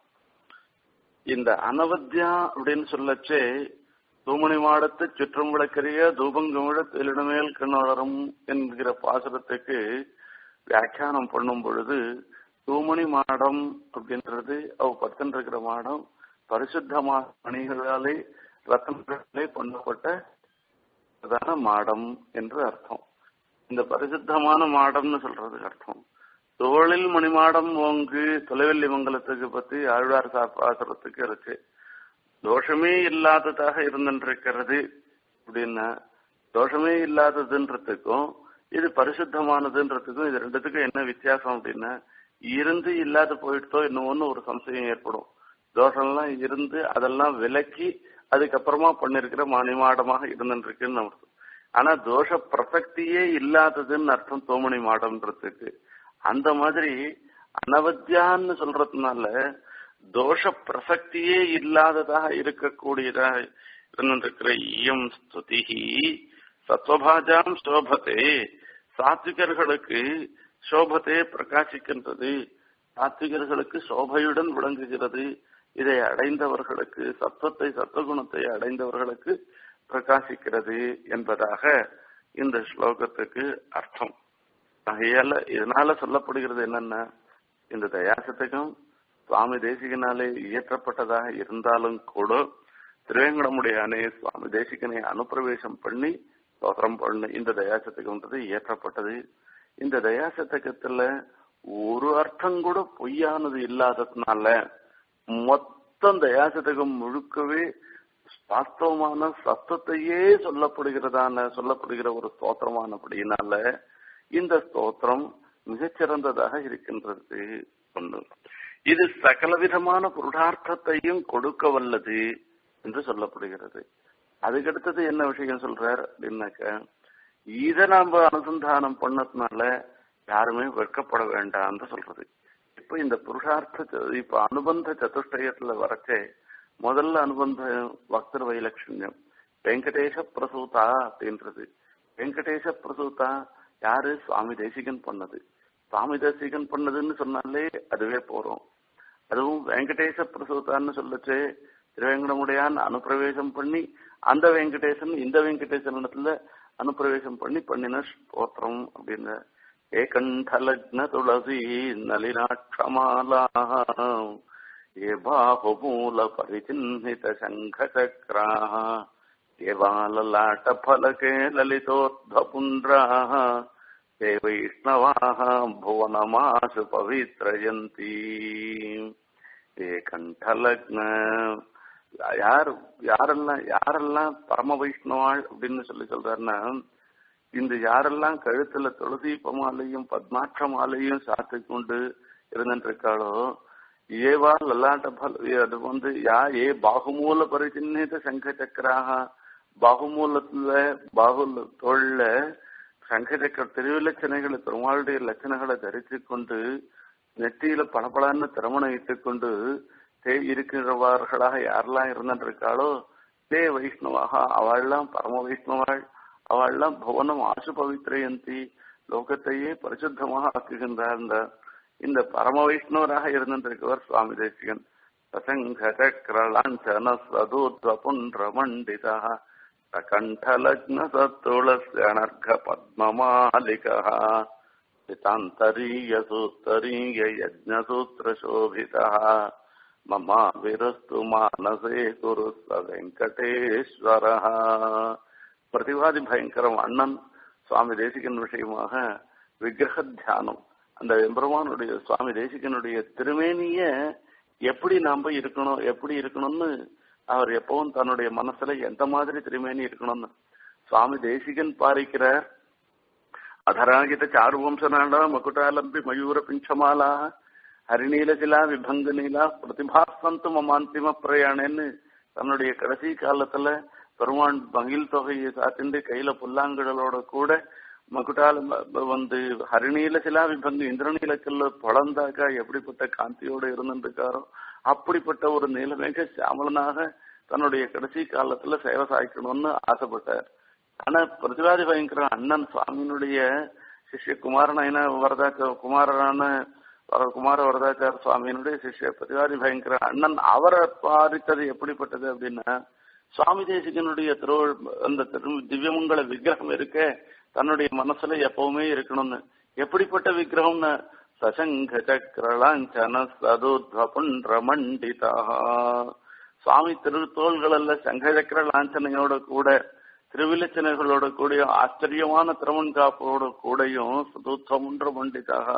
இந்த அனவத்தியா அப்படின்னு சொல்லச்சே தூமணி மாடத்து சுற்றம் விளக்கரிய தூபங்குமிழ தெளிடமேல் கிணறும் என்கிற பாசுரத்துக்கு வியாக்கியானம் பண்ணும் பொழுது தூமணி மாடம் அப்படின்றது அவ பத்தன் இருக்கிற மாடம் பரிசுத்தமான மணிகளாலே ரத்தனங்களே பண்ணப்பட்ட பிரதான மாடம் என்று அர்த்தம் இந்த பரிசுத்தமான மாடம்னு சொல்றது அர்த்தம் தோளில் மணிமாடம் ஓங்கு தொலைவெள்ளி மங்கலத்துக்கு பத்தி ஆழ்வார் சாப்பாசுரத்துக்கு இருக்கு தோஷமே இல்லாததாக இருந்திருக்கிறது அப்படின்னா தோஷமே இல்லாததுன்றதுக்கும் இது பரிசுத்தமானதுன்றதுக்கும் இது ரெண்டுத்துக்கும் என்ன வித்தியாசம் அப்படின்னா இருந்து இல்லாத போயிட்டோ இன்னொன்னு ஒரு சம்சயம் ஏற்படும் தோஷம்லாம் இருந்து அதெல்லாம் விலக்கி அதுக்கப்புறமா பண்ணிருக்கிற மணிமாடமாக இருந்துருக்குன்னு அர்த்தம் ஆனா தோஷ பிரசக்தியே இல்லாததுன்னு அர்த்தம் தோமணி மாடம்ன்றதுக்கு அந்த மாதிரி அனவத்தியான்னு சொல்றதுனால தோஷ பிரசக்தியே இல்லாததாக இருக்கக்கூடியதாக இருந்திருக்கிற இயம் ஸ்துதிகி சத்வபாஜாம் சோபத்தே சாத்விகர்களுக்கு சோபத்தே பிரகாசிக்கின்றது சாத்விகர்களுக்கு சோபையுடன் விளங்குகிறது இதை அடைந்தவர்களுக்கு சத்துவத்தை சத்துவகுணத்தை அடைந்தவர்களுக்கு பிரகாசிக்கிறது என்பதாக இந்த ஸ்லோகத்துக்கு அர்த்தம் ஆகையால இதனால சொல்லப்படுகிறது என்னன்னா இந்த தயாசத்துக்கும் சுவாமி தேசிகனாலே இயற்றப்பட்டதாக இருந்தாலும் கூட திருவேங்கடமுடைய அணை சுவாமி தேசிகனை அனுப்பிரவேசம் பண்ணி சோதரம் பண்ணு இந்த தயாசத்துக்குன்றது இயற்றப்பட்டது இந்த தயாசத்தகத்துல ஒரு அர்த்தம் கூட பொய்யானது இல்லாததுனால மொத்தம் தயாசதகம் முழுக்கவே வாஸ்தவமான சத்தத்தையே சொல்லப்படுகிறதான சொல்லப்படுகிற ஒரு ஸ்தோத்திரமானபடியினால இந்த ஸ்தோத்திரம் மிகச்சிறந்ததாக இருக்கின்றது ஒன்று இது சகலவிதமான புருஷார்த்தத்தையும் கொடுக்க வல்லது என்று சொல்லப்படுகிறது அதுக்கடுத்தது என்ன விஷயம் சொல்றார் அப்படின்னாக்க இதை நாம அனுசந்தானம் பண்ணதுனால யாருமே வெட்கப்பட வேண்டாம்னு சொல்றது இப்ப இந்த புருஷார்த்த இப்ப அனுபந்த சதுஷ்டயத்துல வரச்சே முதல்ல அனுபந்த பக்தர் வைலட்சண்யம் வெங்கடேச பிரசூதா அப்படின்றது வெங்கடேச பிரசூதா யாரு சுவாமி தேசிகன் பண்ணது சுவாமி தேசிகன் பண்ணதுன்னு சொன்னாலே அதுவே போறோம் அதுவும் வெங்கடேச பிரசூதான்னு சொல்லச்சு திருவேங்கடமுடையான் அனுப்பிரவேசம் பண்ணி அந்த வெங்கடேசன் இந்த வெங்கடேசன் இடத்துல அனுப்பிரவேசம் பண்ணி பண்ணின ஸ்தோத்திரம் அப்படின்னு ஏகண்டலக்ன துளசி நளினாட்சமாலா ये बाहुमूलपरिचिह्नितशङ्खचक्राः केवाललाटफलके ललितोद्भपुण्ड्राः ते वैष्णवाः भुवनमाशु पवित्रयन्ती ये கண்டலக்ன யார் யாரெல்லாம் யாரெல்லாம் பரம வைஷ்ணவாள் அப்படின்னு சொல்லி சொல்றாருன்னா இந்த யாரெல்லாம் கழுத்துல துளசி மாலையும் பத்மாட்ச மாலையும் சாத்தி கொண்டு இருந்துருக்காளோ ஏவா லலாட்ட பல அது வந்து யா ஏ பாகுமூல பரிச்சின்னித சங்க சக்கராக பாகுமூலத்துல பாகுல தோல்ல சங்க சக்கர திருவிலட்சணைகளை பெருமாளுடைய லட்சணைகளை தரித்து கொண்டு நெற்றியில பளபளன்னு திருமணம் இட்டுக்கொண்டு தே இருக்கிறவர்களாக யாரெல்லாம் இருந்துட்டு இருக்காளோ தே வைஷ்ணவாக அவள்லாம் பரம வைஷ்ணவாள் அவள்லாம் புவனம் ஆசு பவித்ரயந்தி லோகத்தையே பரிசுத்தமாக ஆக்குகின்றார் இந்த இந்த பரம வைஷ்ணவராக இருந்திருக்கவர் சுவாமி தேசிகன் சசங்க சக்கரலாஞ்சன சதூத்வ புன்ற மண்டிதா கண்டலக்ன சத்துளஸ்யனர்க பத்மமாலிகா சிதாந்தரீய சூத்தரீய யஜ்ஞசூத்திர சோபிதா மமா விரஸ்து மானசே குரு ச வெங்கடேஸ்வர பிரதிவாதி பயங்கரம் அண்ணன் சுவாமி தேசிகன் விஷயமாக விக்கிரக தியானம் அந்த எம்பெருமானுடைய சுவாமி தேசிகனுடைய திருமேனிய எப்படி நாம இருக்கணும் எப்படி இருக்கணும்னு அவர் எப்பவும் தன்னுடைய மனசுல எந்த மாதிரி திருமேனி இருக்கணும்னு சுவாமி தேசிகன் பாரிக்கிறார் அதராகித சாருவம்சநாடா மகுட்டாலம்பி மயூர பிஞ்சமாலா ஹரிநீலசிலா விபங்க நீலா பிரதிபாசந்து மமாந்திம பிரயாணன்னு தன்னுடைய கடைசி காலத்துல பெருமான் மகிழ் தொகையை சாத்திண்டு கையில புல்லாங்குழலோட கூட மகுட்டால வந்து ஹரிநீல சிலா விபங்கு இந்திரநீலக்கல்ல பொழந்தாக்கா எப்படிப்பட்ட காந்தியோட இருந்திருக்காரோ அப்படிப்பட்ட ஒரு நீலமேக சாமலனாக தன்னுடைய கடைசி காலத்துல சேவை சாய்க்கணும்னு ஆசைப்பட்டார் ஆனா பிரதிவாதி பயங்கர அண்ணன் சுவாமியினுடைய சிஷ்ய குமாரனாயின வரதாச்ச குமாரனான குமார வரதாச்சார சுவாமியினுடைய சிஷ்ய பிரதிவாதி பயங்கர அண்ணன் அவரை பாதித்தது எப்படிப்பட்டது அப்படின்னா சுவாமி தேசிகனுடைய திரு அந்த திரு திவ்யமங்கல விக்கிரகம் இருக்க தன்னுடைய மனசுல எப்பவுமே இருக்கணும்னு எப்படிப்பட்ட விக்கிரகம்னு சசங்க சக்கரலாஞ்சன சதுத்வ புன்ற மண்டிதா சுவாமி திருத்தோள்கள் அல்ல சங்க சக்கர லாஞ்சனையோட கூட திருவிலச்சனைகளோட கூடயும் ஆச்சரியமான திருவன்காப்போட கூடயும் சதுத்வமுன்ற மண்டிதாக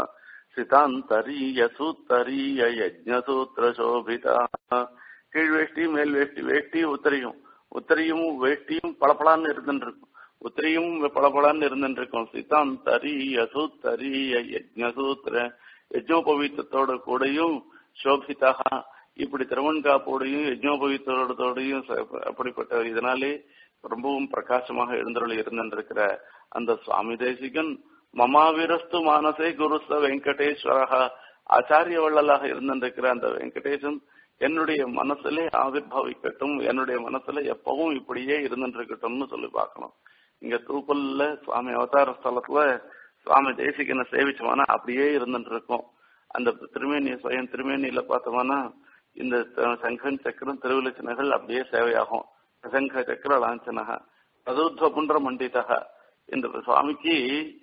சிதாந்தரிய சூத்தரிய யஜ்ஞசூத்திர சோபிதா கீழ் வேஷ்டி மேல் வேஷ்டி வேஷ்டி உத்தரியும் உத்தரியும் வேஷ்டியும் பளபளான்னு இருந்துட்டு இருக்கும் உத்தரியும் பளபளான்னு இருந்துட்டு இருக்கும் சிதாந்தரிய சூத்தரிய யஜ்ஞசூத்திர யஜ்னோபவீத்தத்தோட கூடயும் சோபிதா இப்படி திருவன்காப்போடையும் யஜ்னோபவீத்தோடத்தோடையும் அப்படிப்பட்ட இதனாலே ரொம்பவும் பிரகாசமாக எழுந்தருள் இருந்திருக்கிற அந்த சுவாமி தேசிகன் மமாவிரஸ்து மானசே குருஸ்த வெங்கடேஸ்வரா ஆச்சாரிய வள்ளலாக இருந்திருக்கிற அந்த வெங்கடேசன் என்னுடைய மனசுல ஆவிர்வவிக்கட்டும் என்னுடைய மனசுல எப்பவும் இப்படியே இருந்துருக்கட்டும்னு சொல்லி பார்க்கணும் இங்க தூப்பல்ல சுவாமி அவதார ஸ்தலத்துல சுவாமி தேசிகனை சேவிச்சோம்னா அப்படியே இருந்துட்டு இருக்கும் அந்த திருமேனி சுயம் திருமேனியில பார்த்தோம்னா இந்த சங்கம் சக்கரம் திருவிழச்சினகள் அப்படியே சேவையாகும் சங்க சக்கர லாஞ்சனக சதுர்த்வ புன்ற மண்டிதக இந்த சுவாமிக்கு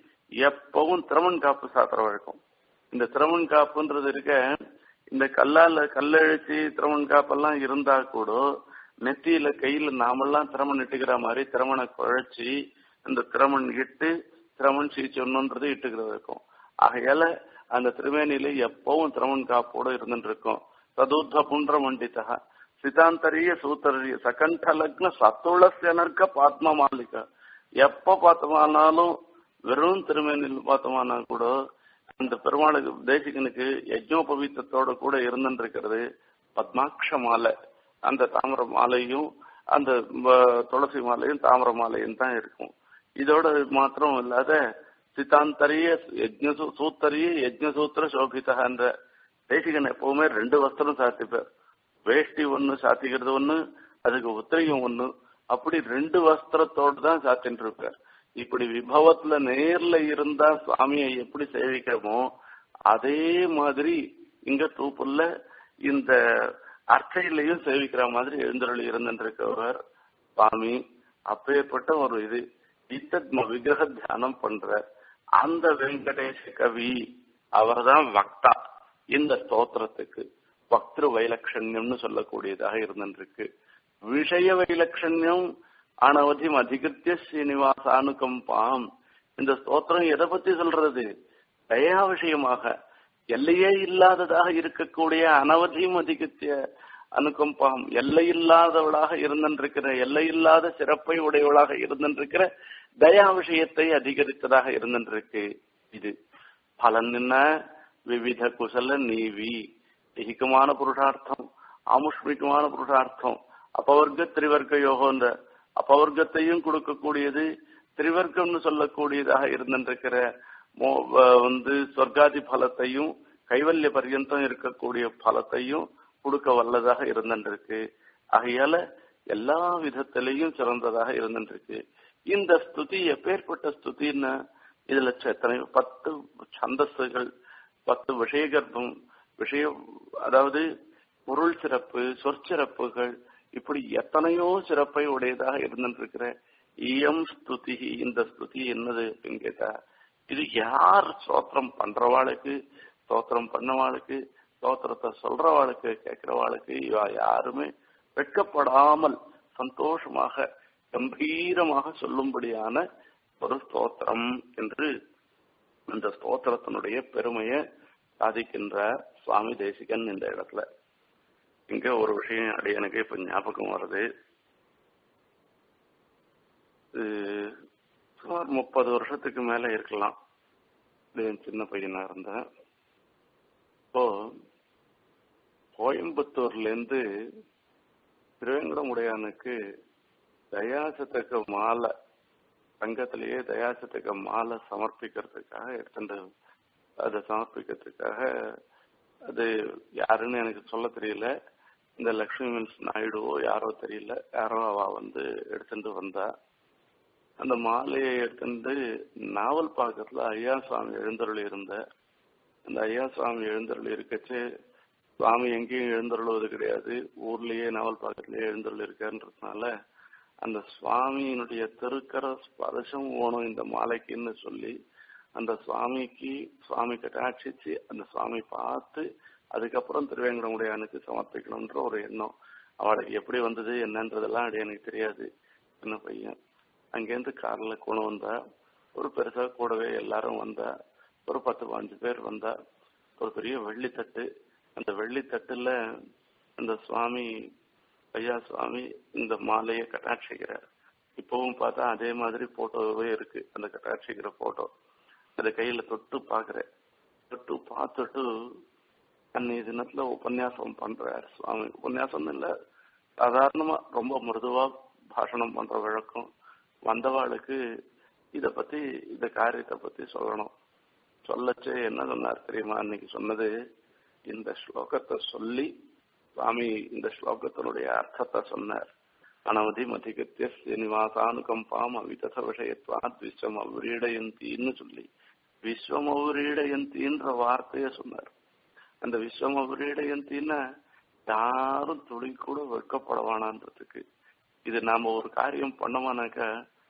எப்பவும் திறமன் காப்பு சாத்துற வழக்கம் இந்த திறமன் காப்புன்றது இருக்க இந்த கல்லால கல்லழிச்சு திறமன் காப்பெல்லாம் இருந்தா கூட நெத்தியில கையில நாமெல்லாம் திறமன் இட்டுக்கிற மாதிரி திறமனை குழைச்சி இந்த திறமன் இட்டு திறமன் சீச்சொன்னுன்றது இட்டுக்கிறது இருக்கும் ஆகையால அந்த திருமேனியில எப்பவும் திறமன் காப்போட இருந்துட்டு இருக்கும் சதுர்த்த புன்ற மண்டிதா சிதாந்தரிய சூத்தரிய சகண்ட லக்ன சத்துளசனர்க்க பாத்ம மாலிகா எப்ப பார்த்தோமானாலும் வெறும் திருமேனில் பார்த்தோமானா கூட அந்த பெருமாளுக்கு தேசிகனுக்கு யஜ்னோபவீத்தத்தோட கூட இருந்துருக்கிறது பத்மாட்ச மாலை அந்த தாமர மாலையும் அந்த துளசி மாலையும் தாமர மாலையும் தான் இருக்கும் இதோட மாத்திரம் இல்லாத சித்தாந்தரிய யஜ்ன சூத்தரிய யஜ்னசூத்திர சோபிதா என்ற தேசிகன் எப்பவுமே ரெண்டு வஸ்திரம் சாத்திப்பார் வேஷ்டி ஒண்ணு சாத்திக்கிறது ஒண்ணு அதுக்கு உத்திரையும் ஒண்ணு அப்படி ரெண்டு வஸ்திரத்தோடு தான் சாத்தின்னு இருப்பார் இப்படி விபவத்துல நேர்ல இருந்தா சுவாமியை எப்படி சேவிக்கிறோமோ அதே மாதிரி இங்க தூப்புல இந்த அர்ச்சையிலையும் சேவிக்கிற மாதிரி எழுந்தருள் இருந்துருக்கவர் சுவாமி அப்பேற்பட்ட ஒரு இது இத்தத்ம விக்கிரக தியானம் பண்ற அந்த வெங்கடேஷ கவி அவர்தான் வக்தா இந்த ஸ்தோத்திரத்துக்கு பக்திரு வைலட்சண்யம்னு சொல்லக்கூடியதாக இருந்துருக்கு விஷய வைலட்சண்யம் அனவதியம் அதிகத்திய ஸ்ரீனிவாச அனுகம்பாம் இந்த ஸ்தோத்திரம் எதை பத்தி சொல்றது தயா விஷயமாக எல்லையே இல்லாததாக இருக்கக்கூடிய அனவதியம் அதிகத்திய அனுகம்பாம் எல்லை இல்லாதவளாக இருந்திருக்கிற எல்லை இல்லாத சிறப்பை உடையவளாக இருந்திருக்கிற தயா விஷயத்தை அதிகரித்ததாக இருந்திருக்கு இது பலன் என்ன விவித குசல நீவி ஐகிகமான புருஷார்த்தம் ஆமுஷ்மிகமான புருஷார்த்தம் அபவர்க்க திரிவர்க்க யோகன்ற அபவர்க்கத்தையும் கொடுக்கக்கூடியது திரிவர்க்கம்னு சொல்லக்கூடியதாக இருந்திருக்கிற வந்து சொர்க்காதி பலத்தையும் கைவல்ய பர்யந்தம் இருக்கக்கூடிய பலத்தையும் கொடுக்க வல்லதாக இருந்துருக்கு ஆகையால எல்லா விதத்திலையும் சிறந்ததாக இருந்துருக்கு இந்த ஸ்துதி எப்பேற்பட்ட ஸ்துதின்னா இதுல எத்தனை பத்து சந்தஸ்துகள் பத்து விஷயகர்ப்பம் விஷய அதாவது பொருள் சிறப்பு சொற்சிறப்புகள் இப்படி எத்தனையோ சிறப்பை உடையதாக இருந்துருக்கிற இயம் ஸ்துதி இந்த ஸ்துதி என்னது அப்படின்னு கேட்டா இது யார் ஸ்தோத்திரம் பண்றவாளுக்கு ஸ்தோத்திரம் பண்ணவாளுக்கு ஸ்தோத்திரத்தை சொல்றவாளுக்கு கேட்கிறவாளுக்கு இவ யாருமே வெட்கப்படாமல் சந்தோஷமாக கம்பீரமாக சொல்லும்படியான ஒரு ஸ்தோத்திரம் என்று இந்த ஸ்தோத்திரத்தினுடைய பெருமையை சாதிக்கின்றார் சுவாமி தேசிகன் இந்த இடத்துல இங்க ஒரு விஷயம் அடியனுக்கு இப்ப ஞாபகம் வருது சுமார் முப்பது வருஷத்துக்கு மேல இருக்கலாம் சின்ன பையனா இருந்தேன் இப்போ கோயம்புத்தூர்ல இருந்து திருவேங்கடமுடையானுக்கு தயாசத்துக்கு மாலை சங்கத்திலேயே தயாசத்துக்கு மாலை சமர்ப்பிக்கிறதுக்காக எடுத்துட்டு அதை சமர்ப்பிக்கிறதுக்காக அது யாருன்னு எனக்கு சொல்ல தெரியல இந்த லக்ஷ்மி மின்ஸ் நாயுடுவோ யாரோ தெரியல யாரோ அவ வந்து எடுத்துட்டு வந்தா அந்த மாலையை எடுத்துட்டு நாவல் பாக்கத்துல ஐயா சுவாமி எழுந்தருள் இருந்த அந்த ஐயா சுவாமி எழுந்தருள் இருக்கச்சு சுவாமி எங்கேயும் எழுந்தருளுவது கிடையாது ஊர்லயே நாவல் பாக்கத்திலேயே எழுந்தருள் இருக்காருன்றதுனால அந்த சுவாமியினுடைய திருக்கர ஸ்பர்சம் ஓணும் இந்த மாலைக்குன்னு சொல்லி அந்த சுவாமிக்கு சுவாமி கட்டாட்சிச்சு அந்த சுவாமி பார்த்து அதுக்கப்புறம் திருவேங்கடமுடையானுக்கு சமர்ப்பிக்கணும்ன்ற ஒரு எண்ணம் அவளுக்கு எப்படி வந்தது என்னன்றதெல்லாம் அது எனக்கு தெரியாது சின்ன பையன் அங்கேருந்து கார்ல கொண்டு வந்தா ஒரு பெருசா கூடவே எல்லாரும் வந்தா ஒரு பத்து பாஞ்சு பேர் வந்தா ஒரு பெரிய வெள்ளித்தட்டு அந்த வெள்ளித்தட்டுல அந்த சுவாமி ஐயா சுவாமி இந்த மாலையை கட்டாட்சிக்கிறார் இப்பவும் பார்த்தா அதே மாதிரி போட்டோவே இருக்கு அந்த கட்டாட்சிக்கிற போட்டோ அதை கையில தொட்டு பாக்குறேன் தொட்டு பார்த்துட்டு அன்னைய தினத்துல உபன்யாசம் பண்றார் சுவாமி உபன்யாசம் இல்ல சாதாரணமா ரொம்ப மிருதுவா பாஷணம் பண்ற வழக்கம் வந்தவாளுக்கு இத பத்தி இந்த காரியத்தை பத்தி சொல்லணும் சொல்லச்சே என்ன சொன்னார் தெரியுமா அன்னைக்கு சொன்னது இந்த ஸ்லோகத்தை சொல்லி சுவாமி இந்த ஸ்லோகத்தினுடைய அர்த்தத்தை சொன்னார் அனவதி மதிகத்திய நிவாசானுகம்பாம் அவிதச விஷயத்வாத் விஸ்வம் அவ்ரீடயந்தின்னு சொல்லி விஸ்வம் அவ்ரீடயந்தின்ற வார்த்தைய சொன்னார் அந்த விஸ்வம் அவ்ரீடயந்தின்னா யாரும் துளி கூட வெட்கப்படவானான்றதுக்கு இது நாம ஒரு காரியம் பண்ணோமானாக்கா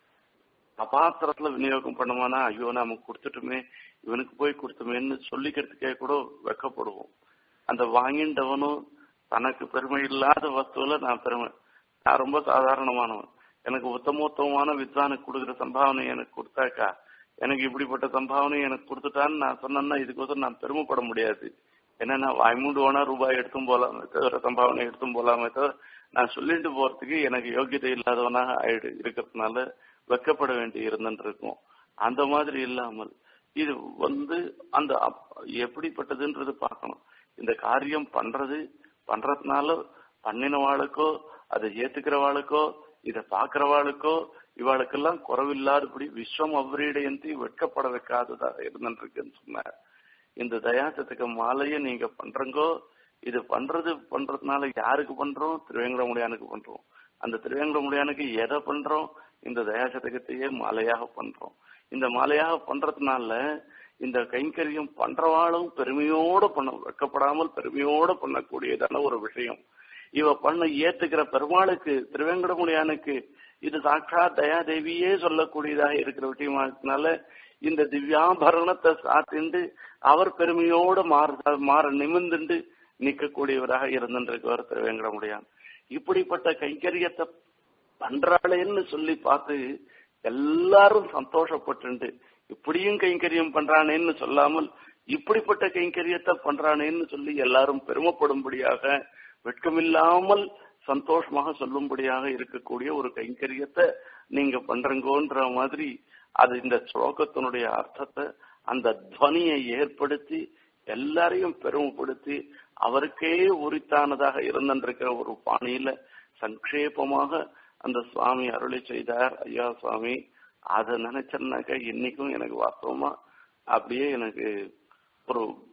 அபாத்திரத்துல விநியோகம் பண்ணோமானா ஐயோ நாம கொடுத்துட்டுமே இவனுக்கு போய் கொடுத்துமேன்னு சொல்லிக்கிறதுக்கே கூட வெக்கப்படுவோம் அந்த வாங்கிண்டவனும் தனக்கு பெருமை இல்லாத வஸ்துவில நான் பெருமை நான் ரொம்ப சாதாரணமானவன் எனக்கு உத்தமோத்தமமான வித்வானுக்கு கொடுக்குற சம்பாவனை எனக்கு கொடுத்தாக்கா எனக்கு இப்படிப்பட்ட சம்பாவனை எனக்கு கொடுத்துட்டான்னு நான் சொன்னேன்னா இதுக்கோசரம் நான் பெருமைப்பட முடியாது ஏன்னா நான் வாய்மூண்டு வேணா ரூபாய் எடுத்தும் போலாமே தவிர சம்பாவனை எடுத்தும் போலாமே தவிர நான் சொல்லிட்டு போறதுக்கு எனக்கு யோகியதை இல்லாதவனாக ஆயிடு இருக்கிறதுனால வெக்கப்பட வேண்டி இருந்துட்டு இருக்கும் அந்த மாதிரி இல்லாமல் இது வந்து அந்த எப்படிப்பட்டதுன்றது பார்க்கணும் இந்த காரியம் பண்றது பண்றதுனால பண்ணினவாளுக்கோ அதை ஏத்துக்கிறவாளுக்கோ இதை பாக்குறவாளுக்கோ இவாளுக்கெல்லாம் குறவில்லாதபடி விஸ்வம் அவ்ரீடையந்தி வெட்கப்பட வைக்காததாக இருந்துருக்குன்னு சொன்னார் இந்த தயாசத்துக்கு மாலையை நீங்க பண்றங்கோ இது பண்றது பண்றதுனால யாருக்கு பண்றோம் திருவேங்கடமுடியானுக்கு பண்றோம் அந்த திருவேங்கடமுடியானுக்கு எதை பண்றோம் இந்த தயாசதகத்தையே மாலையாக பண்றோம் இந்த மாலையாக பண்றதுனால இந்த கைங்கரியம் பண்றவாளும் பெருமையோட பண்ண வெக்கப்படாமல் பெருமையோட பண்ணக்கூடியதான ஒரு விஷயம் இவ பண்ண ஏத்துக்கிற பெருமாளுக்கு திருவேங்கடமுடியானுக்கு இது சாட்சா தயாதேவியே சொல்லக்கூடியதாக இருக்கிற விஷயமானால இந்த திவ்யாபரணத்தை சாத்திண்டு அவர் பெருமையோட மாற மாற நிமிர்ந்துண்டு நிற்கக்கூடியவராக இருந்திருக்கவர் திருவேங்கடமுடியான் இப்படிப்பட்ட கைங்கரியத்தை பண்றாளேன்னு சொல்லி பார்த்து எல்லாரும் சந்தோஷப்பட்டு இப்படியும் கைங்கரியம் பண்றானேன்னு சொல்லாமல் இப்படிப்பட்ட கைங்கரியத்தை பண்றானேன்னு சொல்லி எல்லாரும் பெருமைப்படும்படியாக வெட்கமில்லாமல் சந்தோஷமாக சொல்லும்படியாக இருக்கக்கூடிய ஒரு கைங்கரியத்தை நீங்க பண்றங்கோன்ற மாதிரி அது இந்த ஸ்லோகத்தினுடைய அர்த்தத்தை அந்த துவனியை ஏற்படுத்தி எல்லாரையும் பெருமைப்படுத்தி அவருக்கே உரித்தானதாக இருந்திருக்கிற ஒரு பாணியில சங்கேபமாக அந்த சுவாமி அருளி செய்தார் ஐயா சுவாமி அதை நினைச்சேன்னாக்கா இன்னைக்கும் எனக்கு வாஸ்தவமா அப்படியே எனக்கு ஒரு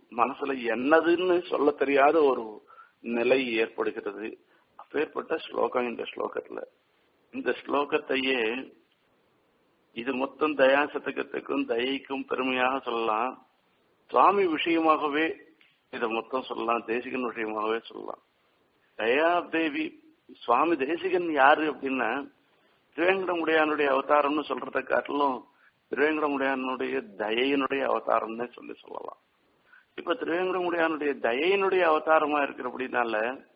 மனசுல என்னதுன்னு சொல்ல தெரியாத ஒரு நிலை ஏற்படுகிறது அப்பேற்பட்ட ஸ்லோகம் இந்த ஸ்லோகத்துல இந்த ஸ்லோகத்தையே இது மொத்தம் தயாசதகத்துக்கும் தயைக்கும் பெருமையாக சொல்லலாம் சுவாமி விஷயமாகவே இதை மொத்தம் சொல்லலாம் தேசிகன் விஷயமாகவே சொல்லலாம் தயா தேவி சுவாமி தேசிகன் யாரு அப்படின்னா திருவேங்கடமுடையானுடைய அவதாரம்னு சொல்றதை காட்டிலும் திருவேங்கடமுடையானுடைய தயையினுடைய அவதாரம்னு சொல்லி சொல்லலாம் இப்ப திருவேங்கடமுடையானுடைய தயையினுடைய அவதாரமா இருக்கிறபடினால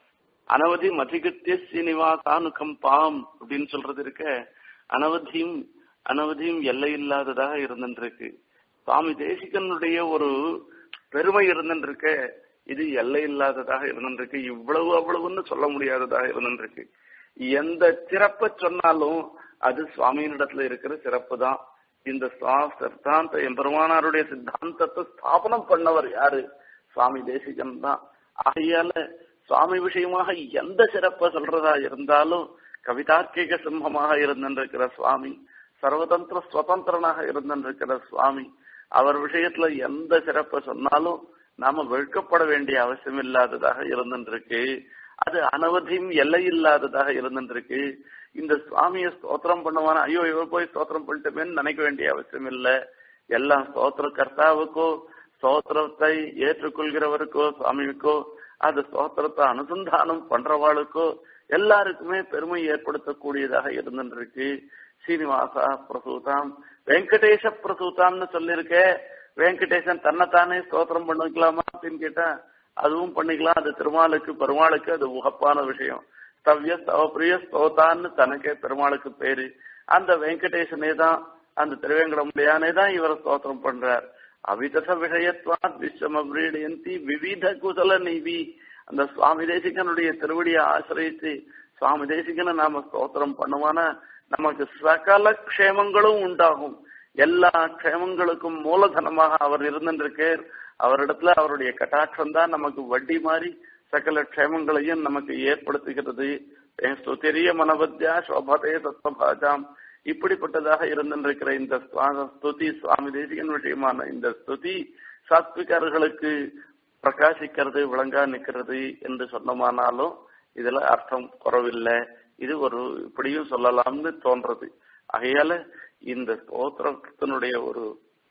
அனவதி மதிகத்திய சீனிவாசானுகம் பாம் அப்படின்னு சொல்றது இருக்க அனவதியும் அனவதியும் எல்லை இல்லாததாக இருந்துருக்கு சுவாமி தேசிகனுடைய ஒரு பெருமை இருந்துருக்க இது எல்லை இல்லாததாக இருந்துருக்கு இவ்வளவு அவ்வளவுன்னு சொல்ல முடியாததாக இருந்துருக்கு எந்த சிறப்பை சொன்னாலும் அது சுவாமியினிடத்துல இருக்கிற சிறப்பு தான் இந்த சித்தாந்த எம்பெருமானாருடைய சித்தாந்தத்தை ஸ்தாபனம் பண்ணவர் யாரு சுவாமி தேசிகன் தான் ஆகையால சுவாமி விஷயமாக எந்த சிறப்பை சொல்றதா இருந்தாலும் கவிதார்க்கிக சிம்மமாக இருந்திருக்கிற சுவாமி சர்வதந்திர சுதந்திரனாக இருந்திருக்கிற சுவாமி அவர் விஷயத்துல எந்த சிறப்பை சொன்னாலும் நாம வெட்கப்பட வேண்டிய அவசியம் இல்லாததாக இருந்திருக்கு அது அனவதியும் எல்லை இல்லாததாக இருந்திருக்கு இந்த சுவாமிய ஸ்தோத்திரம் பண்ணுவானா ஐயோ இவ போய் ஸ்தோத்திரம் பண்ணிட்டோமேன்னு நினைக்க வேண்டிய அவசியம் இல்லை எல்லாம் ஸ்தோத்திர கர்த்தாவுக்கோ ஸ்தோத்திரத்தை ஏற்றுக்கொள்கிறவருக்கோ சுவாமிக்கோ அது ஸ்தோத்திரத்தை அனுசந்தானம் பண்றவாளுக்கோ எல்லாருக்குமே பெருமை ஏற்படுத்தக்கூடியதாக இருந்துருக்கு சீனிவாசா பிரசூதாம் வெங்கடேஷ பிரசூதாம்னு சொல்லியிருக்க வெங்கடேசன் தன்னைத்தானே ஸ்தோத்திரம் பண்ணிக்கலாமா அப்படின்னு கேட்டா அதுவும் பண்ணிக்கலாம் அது திருமாலுக்கு பெருமாளுக்கு அது உகப்பான விஷயம் ஸ்தவ்ய ஸ்தவப்பிரிய ஸ்தோதான்னு தனக்கே பெருமாளுக்கு பேரு அந்த வெங்கடேசனே தான் அந்த திருவேங்கடமுடியானே தான் இவரை ஸ்தோத்திரம் பண்றார் அவிதச விஷயத்வாத் விஸ்வமபிரீடயந்தி விவித குசல நிவி அந்த சுவாமி தேசிகனுடைய திருவடியை ஆசிரியத்து சுவாமி தேசிகனை நாம ஸ்தோத்திரம் பண்ணுவானா நமக்கு சகல க்ஷேமங்களும் உண்டாகும் எல்லா க்ஷேமங்களுக்கும் மூலதனமாக அவர் இருந்திருக்கார் அவரிடத்துல அவருடைய கட்டாட்சம் தான் நமக்கு வட்டி மாறி சகல க்ஷேமங்களையும் நமக்கு ஏற்படுத்துகிறது ஸ்துதிரிய மனவத்யா சோபதே தத்வபாஜாம் இப்படிப்பட்டதாக இருந்திருக்கிற இந்த ஸ்துதி சுவாமி தேசிகன் விஷயமான இந்த ஸ்துதி சாத்விகர்களுக்கு பிரகாசிக்கிறது விளங்கா நிற்கிறது என்று சொன்னமானாலும் இதுல அர்த்தம் குறவில்லை இது ஒரு இப்படியும் சொல்லலாம்னு தோன்றது ஆகையால இந்த ஸ்தோத்திரத்தினுடைய ஒரு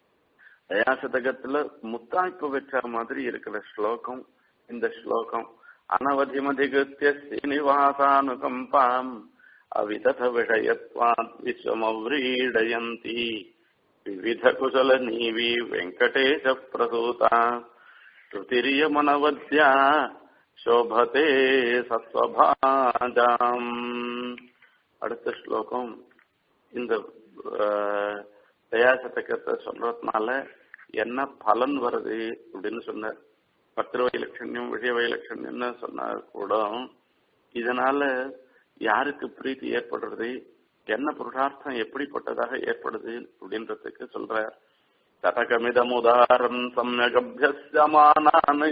தயாசதகத்துல முத்தாய்ப்பு வச்ச மாதிரி இருக்கிற ஸ்லோகம் இந்த ஸ்லோகம் அனவதிமதிகிருத்திய ஸ்ரீனிவாசானுகம்பாம் அவிதத விஷயத்வாத் விஸ்வமவ்ரீடயந்தி விவித குசல நீவி வெங்கடேஷ பிரசூதா ஸ்ருதிரியமனவத்யா சோபதே சத்வபாஜாம் அடுத்த ஸ்லோகம் இந்த தயாசதகத்தை சொல்றதுனால என்ன பலன் வருது அப்படின்னு சொன்னார் பத்திர வைலட்சண்யம் விஷய வைலட்சண்யம்னு சொன்னார் கூட இதனால யாருக்கு பிரீத்தி ஏற்படுறது என்ன புருஷார்த்தம் எப்படிப்பட்டதாக ஏற்படுது அப்படின்றதுக்கு சொல்ற ததகமிதமுதாரம் சமயகபியமானான்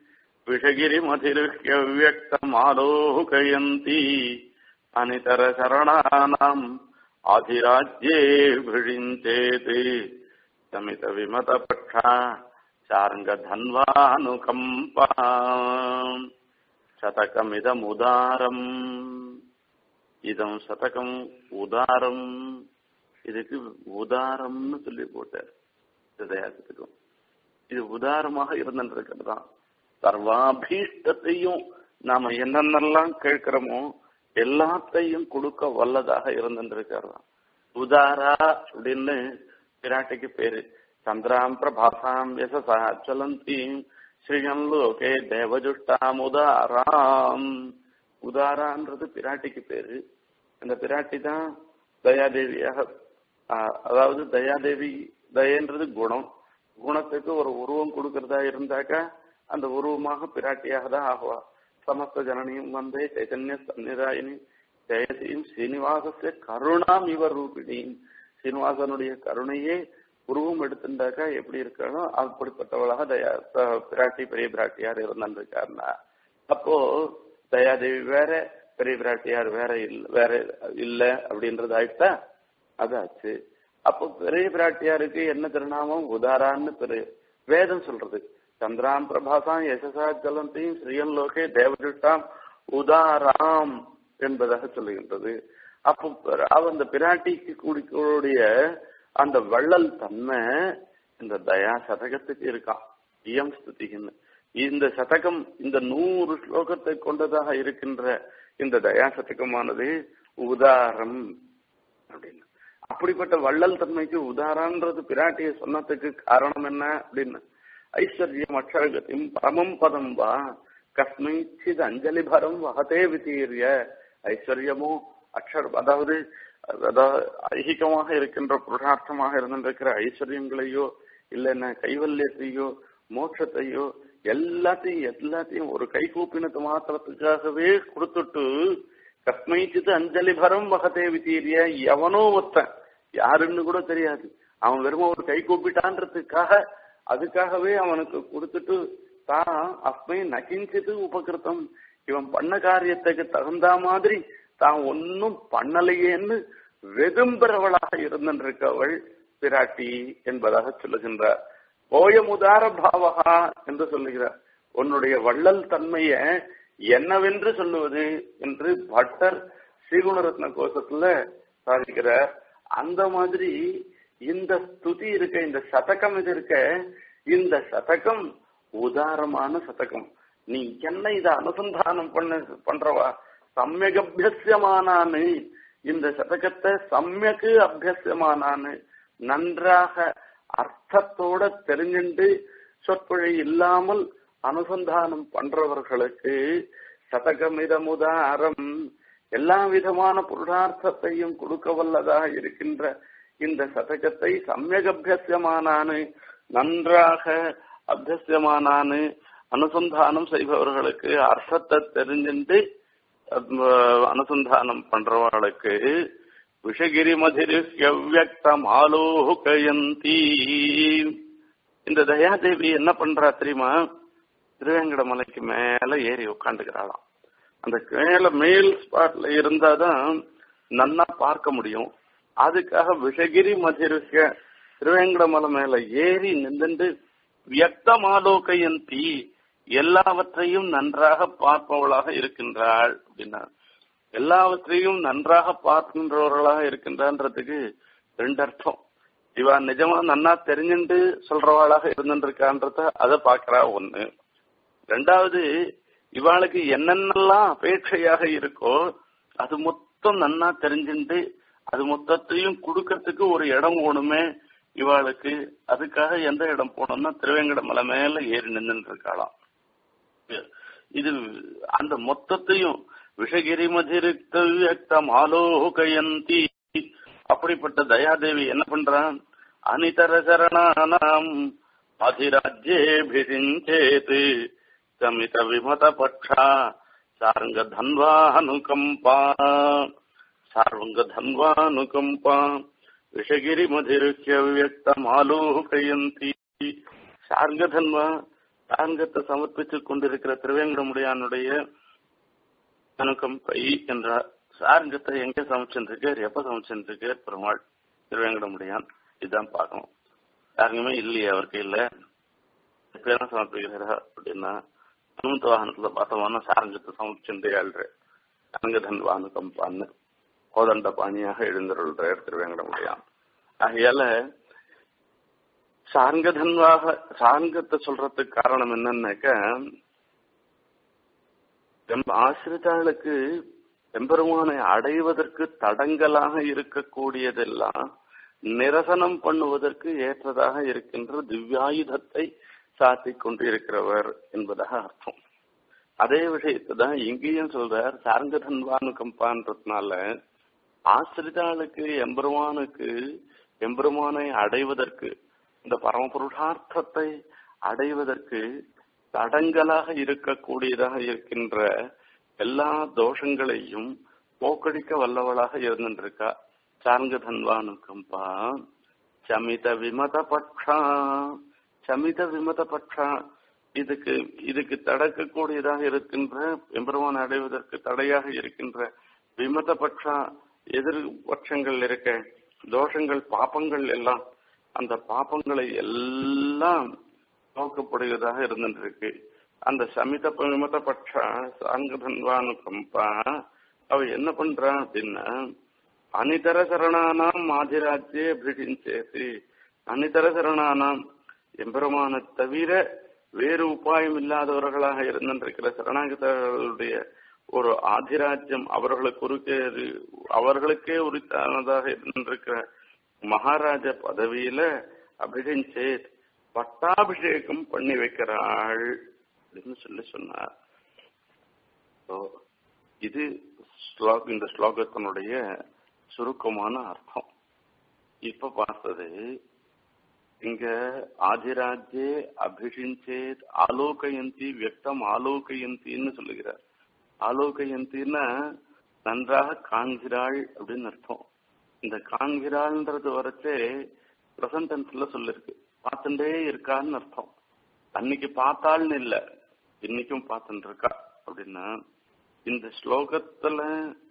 விஷகிரிமதிருஹ்யவியக்தமாலோகயந்தி அனிதர சரணானாம் ஆதிராஜ்யே விழிஞ்சேத் சமித விமத பட்சா சார்ங்க தன்வானுகம்பா சதகமிதமுதாரம் இதம் சதகம் உதாரம் இதுக்கு உதாரம்னு சொல்லி போட்டார் ஹிருதயாசத்துக்கும் இது உதாரமாக இருந்திருக்கிறது தான் சர்வாபீஷ்டத்தையும் நாம என்னென்னலாம் கேட்கிறோமோ எல்லாத்தையும் கொடுக்க வல்லதாக இருந்திருக்காரு உதாரா அப்படின்னு பிராட்டிக்கு பேரு சந்திராம் பிரபாசாம் யசசா சலந்தீம் ஸ்ரீயம் லோகே தேவஜுஷ்டாம் உதாராம் உதாரான்றது பிராட்டிக்கு பேரு அந்த பிராட்டி தான் தயாதேவியாக அதாவது தயாதேவி தயன்றது குணம் குணத்துக்கு ஒரு உருவம் கொடுக்கறதா இருந்தாக்கா அந்த உருவமாக பிராட்டியாக தான் ஆகுவா சமஸ்த ஜனனியும் வந்தே சைதன்ய சந்நிதாயினி ஜெயசீம் சீனிவாசஸ்ய கருணாம் இவர் ரூபிணியும் சீனிவாசனுடைய கருணையே உருவம் எடுத்துட்டாக்கா எப்படி இருக்கணும் அப்படிப்பட்டவளாக தயா பிராட்டி பெரிய பிராட்டியார் இருந்திருக்காருனா அப்போ தயாதேவி வேற பெரிய பிராட்டியார் வேற இல்ல வேற இல்ல அப்படின்றது ஆயிட்டா அதாச்சு அப்போ பெரிய பிராட்டியாருக்கு என்ன திருநாமம் உதாரான்னு பெரு வேதம் சொல்றது சந்திராம் பிரபாசாம் யசசா ஜலந்தையும் ஸ்ரீயன் லோகே தேவதிட்டாம் உதாராம் என்பதாக சொல்லுகின்றது அப்போ அவ அந்த பிராட்டிக்கு கூடிய அந்த வள்ளல் தன்மை இந்த தயா சதகத்துக்கு இருக்கான் இயம் ஸ்துதின்னு இந்த சதகம் இந்த நூறு ஸ்லோகத்தை கொண்டதாக இருக்கின்ற இந்த தயா சதகமானது உதாரம் அப்படின்னு அப்படிப்பட்ட வள்ளல் தன்மைக்கு உதாரன்றது பிராட்டிய சொன்னதுக்கு காரணம் என்ன அப்படின்னு ஐஸ்வர்யம் அக்ஷரகத்தியும் பரமம் பதம் வா கஸ்மைச்சித் அஞ்சலி பரம் வகதே விதீரிய ஐஸ்வர்யமோ அக்ஷர் அதாவது அதாவது ஐகிகமாக இருக்கின்ற புருஷார்த்தமாக இருந்திருக்கிற ஐஸ்வர்யங்களையோ இல்லைன்னா கைவல்யத்தையோ மோட்சத்தையோ எல்லாத்தையும் எல்லாத்தையும் ஒரு கை கூப்பினத்து மாத்திரத்துக்காகவே கொடுத்துட்டு கஸ்மைச்சித்து அஞ்சலி பரம் வகதே வித்தீரிய எவனோ ஒருத்தன் யாருன்னு கூட தெரியாது அவன் வெறும் ஒரு கை கூப்பிட்டான்றதுக்காக அதுக்காகவே அவனுக்கு கொடுத்துட்டு தான் அஸ்மை நகிஞ்சித்து உபகிருத்தம் இவன் பண்ண காரியத்துக்கு தகுந்த மாதிரி தான் ஒன்னும் பண்ணலையேன்னு வெதும்புறவளாக இருந்திருக்கவள் பிராட்டி என்பதாக சொல்லுகின்றார் ஓயமுதார பாவகா என்று சொல்லுகிறார் உன்னுடைய வள்ளல் தன்மைய என்னவென்று சொல்லுவது என்று பட்டர் ஸ்ரீகுணரத்ன கோஷத்துல சாதிக்கிறார் அந்த மாதிரி இந்த ஸ்துதி இருக்க இந்த சதகம் இது இருக்க இந்த சதகம் உதாரமான சதகம் நீ என்ன இதை அனுசந்தானம் பண்ண பண்றவா சமயக் அபியசியமானான்னு இந்த சதகத்தை சமயக்கு அபியசியமானான்னு நன்றாக அர்த்தத்தோட தெரிஞ்சுண்டு சொற்பொழி இல்லாமல் அனுசந்தானம் பண்றவர்களுக்கு சதகமிதமுதாரம் எல்லா விதமான புருஷார்த்தத்தையும் கொடுக்க வல்லதாக இருக்கின்ற இந்த சதகத்தை சமயக் அபியசியமானான்னு நன்றாக அபியசியமானான்னு அனுசந்தானம் செய்பவர்களுக்கு அர்த்தத்தை தெரிஞ்சுட்டு அனுசந்தானம் பண்றவர்களுக்கு விஷகிரி மதிரியம் ஆலோகயந்தி இந்த தயாதேவி என்ன பண்றா தெரியுமா திருவேங்கட மலைக்கு மேல ஏறி உட்காந்துக்கிறாளாம் அந்த மேல மேல் ஸ்பாட்ல இருந்தாதான் நன்னா பார்க்க முடியும் அதுக்காக விஷகிரி மதிருஷ்ய திருவேங்கடமலை மேல ஏறி நின்று வியக்தமாலோகயந்தி எல்லாவற்றையும் நன்றாக பார்ப்பவளாக இருக்கின்றாள் அப்படின்னா எல்லாவற்றையும் நன்றாக பார்க்கின்றவர்களாக இருக்கின்றன்றதுக்கு ரெண்டு அர்த்தம் இவா நிஜமா நன்னா தெரிஞ்சுட்டு சொல்றவாளாக இருந்துருக்கான்றத அதை பாக்குறா ஒண்ணு ரெண்டாவது இவாளுக்கு என்னென்னலாம் அபேட்சையாக இருக்கோ அது மொத்தம் நன்னா தெரிஞ்சுட்டு அது மொத்தத்தையும் கொடுக்கறதுக்கு ஒரு இடம் ஓணுமே இவாளுக்கு அதுக்காக எந்த இடம் போனோம்னா திருவேங்கட மலை மேல ஏறி நின்று இருக்காளாம் இது அந்த மொத்தத்தையும் விஷகிரி மதிரிக்தம் ஆலோகயந்தி அப்படிப்பட்ட தயாதேவி என்ன பண்றான் அனிதர சரணானாம் அதிராஜ்யேபிரிஞ்சேத் சமித விமத பட்சா சார்ங்க தன்வானுகம்பா சார்வங்க தன்வானுகம்பா விஷகிரி மதிருக்கிய வியக்தம் ஆலோகயந்தி சார்கதன்வா சார்கத்தை சமர்ப்பித்துக் கொண்டிருக்கிற திருவேங்கடமுடியானுடைய அனுகம்பை என்றார் சார்கத்தை எங்க சமைச்சிருக்கார் எப்ப சமைச்சிருக்கார் பெருமாள் திருவேங்கடமுடியான் இதுதான் பார்க்கணும் யாருக்குமே இல்லையே அவருக்கு இல்ல எப்பயும் சமர்ப்பிக்கிறாரா அப்படின்னா அனுமந்த வாகனத்துல பார்த்தோம்னா சாரங்கத்தை சமைச்சிருந்தே ஆள்ற அங்கதன் வானுகம்பான்னு கோதண்ட பாணியாக எழுந்தருள்றார் திருவேங்கடமுடியான் ஆகையால சாங்கதன்வாக சாங்கத்தை சொல்றதுக்கு காரணம் என்னன்னாக்க ஆசிரிதாளுக்கு எம்பெருமானை அடைவதற்கு தடங்கலாக இருக்கக்கூடியதெல்லாம் நிரசனம் பண்ணுவதற்கு ஏற்றதாக இருக்கின்ற திவ்யாயுதத்தை சாத்தி கொண்டு இருக்கிறவர் என்பதாக அர்த்தம் அதே விஷயத்தை தான் இங்கேயும் சொல்றார் சார்ங்கதன்வானு கம்பான்றதுனால ஆசிரிதாளுக்கு எம்பெருமானுக்கு எம்பெருமானை அடைவதற்கு இந்த பரமபுருஷார்த்தத்தை அடைவதற்கு தடங்கலாக இருக்கக்கூடியதாக இருக்கின்ற எல்லா தோஷங்களையும் போக்கடிக்க வல்லவளாக இருந்துருக்கா சார்ங்க தன்வானுக்கம்பா சமித விமத பட்சா சமித விமத பட்சா இதுக்கு இதுக்கு தடக்கக்கூடியதாக இருக்கின்ற எம்பெருமான் அடைவதற்கு தடையாக இருக்கின்ற விமத பட்சா எதிர் பட்சங்கள் இருக்க தோஷங்கள் பாப்பங்கள் எல்லாம் அந்த பாப்பங்களை எல்லாம் நோக்கப்படுவதாக இருந்துருக்கு அந்த சமித விமத பட்ச சாங்கதன்வானு கம்பா அவ என்ன பண்றான் அப்படின்னா அனிதர சரணானாம் மாதிராஜ்யே அபிஷிஞ்சேசி அனிதர சரணானாம் எம்பெருமான தவிர வேறு உபாயம் இல்லாதவர்களாக இருந்திருக்கிற சரணாகதர்களுடைய ஒரு ஆதிராஜ்யம் அவர்களுக்கு உருக்கே அவர்களுக்கே உரித்தானதாக இருந்திருக்கிற மகாராஜ பதவியில அபிஷேக் பட்டாபிஷேகம் பண்ணி வைக்கிறாள் அப்படின்னு சொல்லி சொன்னார் இது ஸ்லோக் இந்த ஸ்லோகத்தினுடைய சுருக்கமான அர்த்தம் இப்ப பார்த்தது இங்க ஆதிராஜ்யே அபிஷிஞ்சேத் ஆலோகயந்தி வியக்தம் ஆலோகயந்தின்னு சொல்லுகிறார் ஆலோகயந்தின்னா நன்றாக காண்கிறாள் அப்படின்னு அர்த்தம் இந்த காண்கிறாள்ன்றது வரைச்சே பிரசன்டென்ஸ்ல சொல்லிருக்கு பார்த்துட்டே இருக்கான்னு அர்த்தம் அன்னைக்கு பார்த்தாள்னு இல்ல இன்னைக்கும் பார்த்துட்டு இருக்கா அப்படின்னா இந்த ஸ்லோகத்துல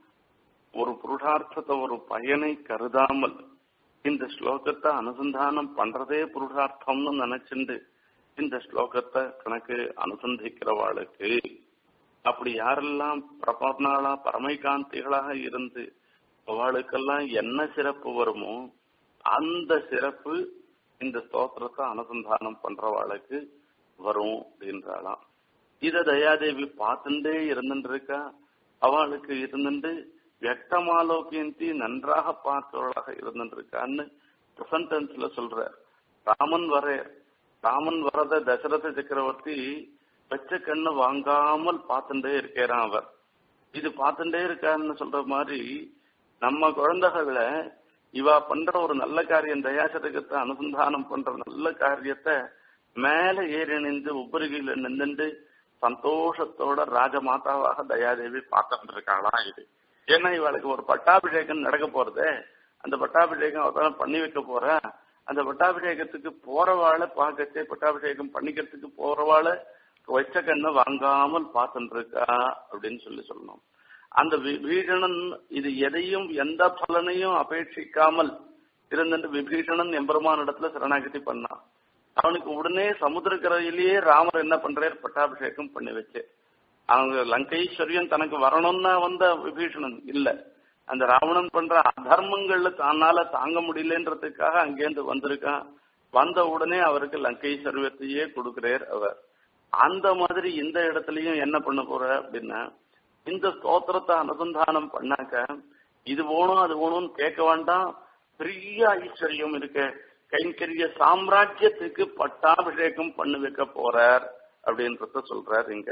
ஒரு புருஷார்த்தத்தை ஒரு பயனை கருதாமல் இந்த ஸ்லோகத்தை அனுசந்தானம் பண்றதே புருஷார்த்தம்னு நினைச்சுண்டு இந்த ஸ்லோகத்தை கணக்கு அனுசந்திக்கிறவாளுக்கு அப்படி யாரெல்லாம் பிரபர்ணாளா பரமைகாந்திகளாக இருந்து அவளுக்கெல்லாம் என்ன சிறப்பு வருமோ அந்த சிறப்பு இந்த ஸ்தோத்திரத்தை அனுசந்தானம் பண்றவாளுக்கு வரும் அப்படின்றாளாம் இத தயாதேவி பார்த்துட்டே இருந்துட்டு இருக்கா அவளுக்கு இருந்துட்டு வியக்தமாலோக்கியந்தி நன்றாக பார்த்தவளாக இருந்துட்டு இருக்கான்னு பிரசன்டென்ஸ்ல சொல்ற ராமன் வரே ராமன் வரத தசரத சக்கரவர்த்தி வச்ச கண்ணு வாங்காமல் பார்த்துட்டே இருக்கிறான் அவர் இது பார்த்துட்டே இருக்கான்னு சொல்ற மாதிரி நம்ம குழந்தைகள இவா பண்ற ஒரு நல்ல காரியம் தயாசதகத்தை அனுசந்தானம் பண்ற நல்ல காரியத்தை மேல ஏறி நின்று உபரிகையில நின்று சந்தோஷத்தோட ராஜமாதாவாக தயாதேவி பார்த்துட்டு இருக்காளா இது ஏன்னா இவளுக்கு ஒரு பட்டாபிஷேகம் நடக்க போறதே அந்த பட்டாபிஷேகம் அவதான் பண்ணி வைக்க போற அந்த பட்டாபிஷேகத்துக்கு போறவாளை பார்க்கச்சே பட்டாபிஷேகம் பண்ணிக்கிறதுக்கு போறவாளை வச்ச கண்ணை வாங்காமல் பார்த்துட்டு இருக்கா அப்படின்னு சொல்லி சொல்லணும் அந்த விபீஷணன் இது எதையும் எந்த பலனையும் அபேட்சிக்காமல் இருந்துட்டு விபீஷணன் எம்பெருமான இடத்துல சரணாகதி பண்ணான் அவனுக்கு உடனே சமுத்திரக்கரையிலேயே ராமர் என்ன பண்றாரு பட்டாபிஷேகம் பண்ணி வச்சு அவங்க லங்கைஸ்வரியம் தனக்கு வரணும்னா வந்த விபீஷணன் இல்ல அந்த ராவணன் பண்ற அதர்மங்கள்ல தன்னால தாங்க முடியலன்றதுக்காக அங்கேருந்து வந்திருக்கான் வந்த உடனே அவருக்கு லங்கைஸ்வரியத்தையே கொடுக்கிறார் அவர் அந்த மாதிரி இந்த இடத்துலயும் என்ன பண்ண போற அப்படின்னா இந்த ஸ்தோத்திரத்தை அனுசந்தானம் பண்ணாக்க இது வேணும் அது வேணும்னு கேட்க வேண்டாம் பெரிய ஐஸ்வர்யம் இருக்கு கைங்கரிய சாம்ராஜ்யத்துக்கு பட்டாபிஷேகம் பண்ணி வைக்க போறார் அப்படின்றத சொல்றார் இங்க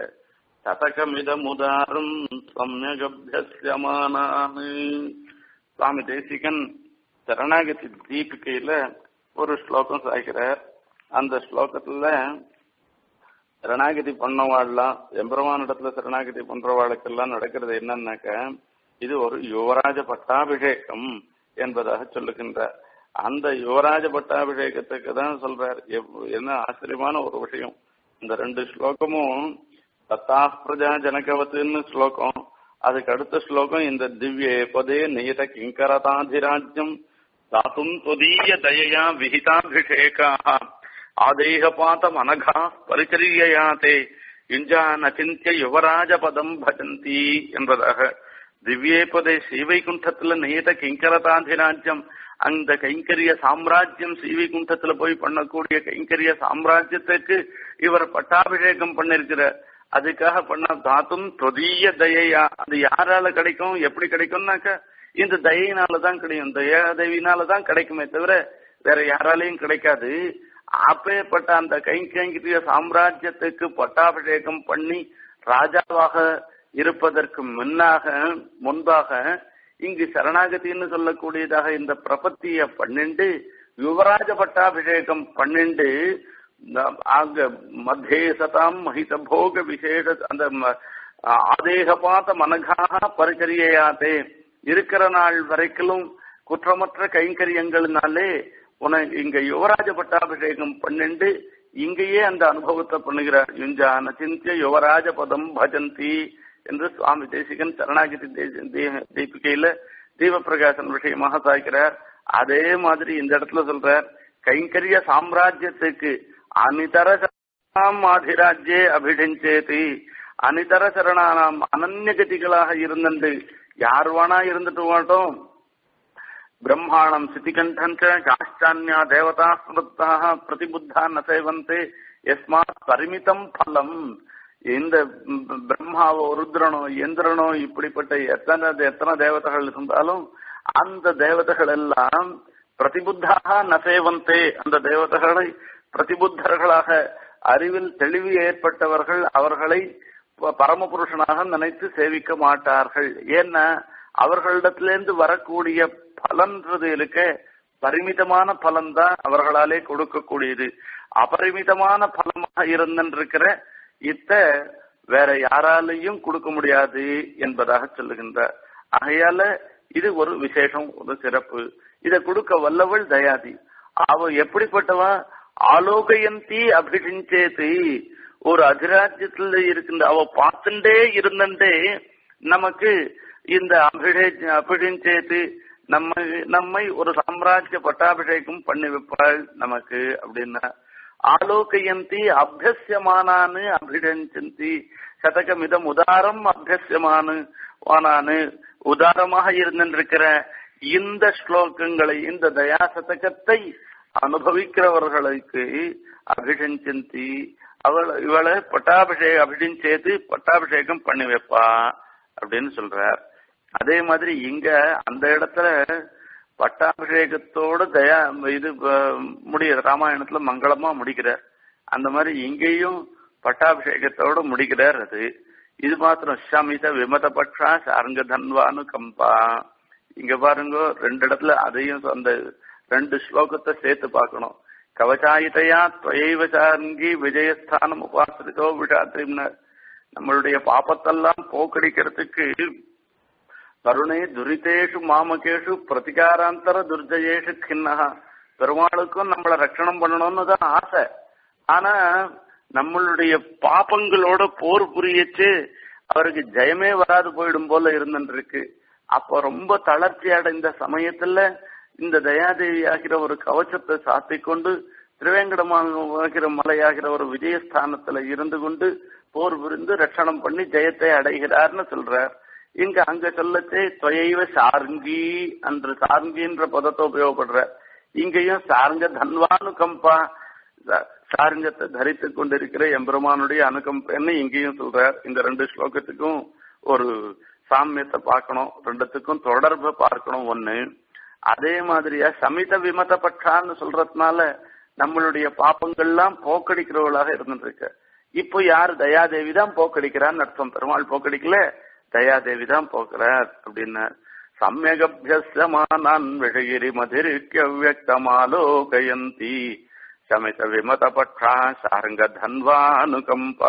சதகமிதமுதாரம் சமயகபியமானான் சுவாமி தேசிகன் சரணாகதி தீபிகையில ஒரு ஸ்லோகம் சாய்க்கிறார் அந்த ஸ்லோகத்துல சரணாகதி பண்ணவாள்லாம் எம்பெருமான இடத்துல சரணாகதி பண்றவாளுக்கெல்லாம் நடக்கிறது என்னன்னாக்க இது ஒரு யுவராஜ பட்டாபிஷேகம் என்பதாக சொல்லுகின்றார் அந்த யுவராஜ பட்டாபிஷேகத்துக்கு தான் சொல்றார் என்ன ஆச்சரியமான ஒரு விஷயம் இந்த ரெண்டு ஸ்லோகமும் தத்தா பிரஜா ஜனகவத்துன்னு ஸ்லோகம் அதுக்கு அடுத்த ஸ்லோகம் இந்த திவ்ய பதே நியத கிங்கரதாதிராஜ்யம் தாத்தும் தொதீய தயையா விஹிதாபிஷேகா ஆதேகபாதம் அனகா பரிச்சரியாதே யுஞ்சான் அச்சிந்திய யுவராஜ பதம் பஜந்தி என்பதாக திவ்யேபதே ஸ்ரீவைகுண்டத்துல நியத கிங்கரதாதிராஜ்யம் அந்த கைங்கரிய சாம்ராஜ்யம் ஸ்ரீவைகுண்டத்துல போய் பண்ணக்கூடிய கைங்கரிய சாம்ராஜ்யத்துக்கு இவர் பட்டாபிஷேகம் பண்ணிருக்கிற அதுக்காக பண்ண தாத்தும் தொதிய தயையா அது யாரால கிடைக்கும் எப்படி கிடைக்கும்னாக்க இந்த தயையினாலதான் கிடைக்கும் தயாதேவினாலதான் கிடைக்குமே தவிர வேற யாராலையும் கிடைக்காது அப்பேற்பட்ட அந்த கைங்கரிய சாம்ராஜ்யத்துக்கு பட்டாபிஷேகம் பண்ணி ராஜாவாக இருப்பதற்கு முன்னாக முன்பாக இங்கு சரணாகதின்னு சொல்லக்கூடியதாக இந்த பிரபத்திய பன்னெண்டு யுவராஜ பட்டாபிஷேகம் பன்னெண்டு அங்க மத்தியே சதாம் மகித போக விசேஷ அந்த ஆதேகபாத மனகாக பரிச்சரியாதே இருக்கிற நாள் வரைக்கும் குற்றமற்ற கைங்கரியங்களினாலே உனக்கு இங்க யுவராஜ பட்டாபிஷேகம் பன்னெண்டு இங்கேயே அந்த அனுபவத்தை பண்ணுகிறார் யுஞ்சான சிந்திய யுவராஜ பதம் பஜந்தி என்று சுவாமி தேசிகன் சரணாகிதி தீபிகையில தீபப்பிரகாசன் விஷயமாக சாய்க்கிறார் அதே மாதிரி இந்த இடத்துல சொல்றார் கைங்கரிய சாம்ராஜ்யத்துக்கு அனிதர சரணானாம் ஆதிராஜ்யே அபிடிஞ்சேதி அனிதர சரணானாம் அனன்யகதிகளாக இருந்துண்டு யார் வேணா இருந்துட்டு மாட்டோம் பிரம்மாணம் சிதிகண்டன் காஷ்டான்யா தேவதா ஸ்மிருத்தாக பிரதிபுத்தா ந சேவந்தே எஸ்மாத் பரிமிதம் பலம் இந்த பிரம்மாவோ ருத்ரனோ இந்திரனோ இப்படிப்பட்ட எத்தனை எத்தனை தேவதைகள் இருந்தாலும் அந்த தேவதைகள் எல்லாம் பிரதிபுத்தாக நசேவந்தே அந்த தேவதைகளை பிரதிபுத்தர்களாக அறிவில் தெளிவு ஏற்பட்டவர்கள் அவர்களை பரமபுருஷனாக நினைத்து சேவிக்க மாட்டார்கள் ஏன்னா அவர்களிடத்திலிருந்து வரக்கூடிய பலன்றது இருக்க பரிமிதமான பலன் தான் அவர்களாலே கொடுக்கக்கூடியது அபரிமிதமான பலமாக இருந்திருக்கிற இத்த வேற யாராலையும் கொடுக்க முடியாது என்பதாக சொல்லுகின்றார் ஆகையால இது ஒரு விசேஷம் ஒரு சிறப்பு இதை கொடுக்க வல்லவள் தயாதி அவ எப்படிப்பட்டவா ஆலோகயந்தி அபிடிஞ்சேது ஒரு அதிராஜ்யத்துல இருக்கின்ற அவ பார்த்துட்டே இருந்துட்டே நமக்கு இந்த அபிடே அபிடிஞ்சேது நம்ம நம்மை ஒரு சாம்ராஜ்ய பட்டாபிஷேகம் பண்ணி வைப்பாள் நமக்கு அப்படின்னா ஆலோகயந்தி அபியசியமானான்னு அபிடஞ்சந்தி சதகமிதம் உதாரம் அபியசியமானு வானானு உதாரமாக இருந்திருக்கிற இந்த ஸ்லோகங்களை இந்த தயா சதகத்தை அனுபவிக்கிறவர்களுக்கு அபிஷஞ்சந்தி அவள் இவளை பட்டாபிஷேகம் அபிஷேது பட்டாபிஷேகம் பண்ணி வைப்பா அப்படின்னு சொல்றார் அதே மாதிரி இங்க அந்த இடத்துல பட்டாபிஷேகத்தோட தயா இது முடிய ராமாயணத்துல மங்களமா முடிக்கிறார் அந்த மாதிரி இங்கேயும் பட்டாபிஷேகத்தோட முடிக்கிறார் அது இது மாத்திரம் ஷமித விமத பட்சா சாரங்க தன்வானு கம்பா இங்க பாருங்க ரெண்டு இடத்துல அதையும் அந்த ரெண்டு ஸ்லோகத்தை சேர்த்து பார்க்கணும் கவச்சாயிதையா துவைவ சாரங்கி விஜயஸ்தானம் உபாசிரிதோ விழாத்திரிம்னு நம்மளுடைய பாப்பத்தெல்லாம் போக்கடிக்கிறதுக்கு கருணை துரிதேஷு மாமகேஷு பிரதிகாராந்தர துர்ஜயேஷு கிண்ணகா பெருமாளுக்கும் நம்மளை ரட்சணம் பண்ணணும்னு தான் ஆசை ஆனா நம்மளுடைய பாப்பங்களோட போர் புரியச்சு அவருக்கு ஜெயமே வராது போயிடும் போல இருந்துருக்கு அப்ப ரொம்ப தளர்ச்சி அடைந்த சமயத்துல இந்த தயாதேவி ஆகிற ஒரு கவச்சத்தை சாத்தி கொண்டு திருவேங்கடமாகிற மலையாகிற ஒரு விஜயஸ்தானத்துல இருந்து கொண்டு போர் புரிந்து ரட்சணம் பண்ணி ஜெயத்தை அடைகிறார்னு சொல்றார் இங்க அங்க சொல்லச்சே தொயைவ சாருங்கி என்ற சாருங்கின்ற பதத்தை உபயோகப்படுற இங்கேயும் சாருங்க தன்வானு கம்பா சாருங்கத்தை தரித்து கொண்டிருக்கிற எம்பெருமானுடைய அனுகம்பன்னு இங்கேயும் சொல்றார் இந்த ரெண்டு ஸ்லோகத்துக்கும் ஒரு சாமியத்தை பார்க்கணும் ரெண்டுத்துக்கும் தொடர்பை பார்க்கணும் ஒண்ணு அதே மாதிரியா சமித விமத பட்சான்னு சொல்றதுனால நம்மளுடைய பாப்பங்கள்லாம் போக்கடிக்கிறவளாக இருந்துட்டு இருக்க இப்போ யார் தயாதேவி தான் போக்கடிக்கிறான்னு அர்த்தம் பெருமாள் போக்கடிக்கல தயாதேவி தான் போக்குறார் அப்படின்னு சமயகபியமானான் விஷகிரி மதிரிக்க வியக்தமாலோகயந்தி சமித விமத பட்சா சாரங்க தன்வானுகம்பா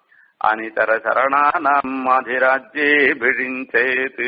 அனிதர சரணானாம் மாதிராஜ்யே பிழிஞ்சேது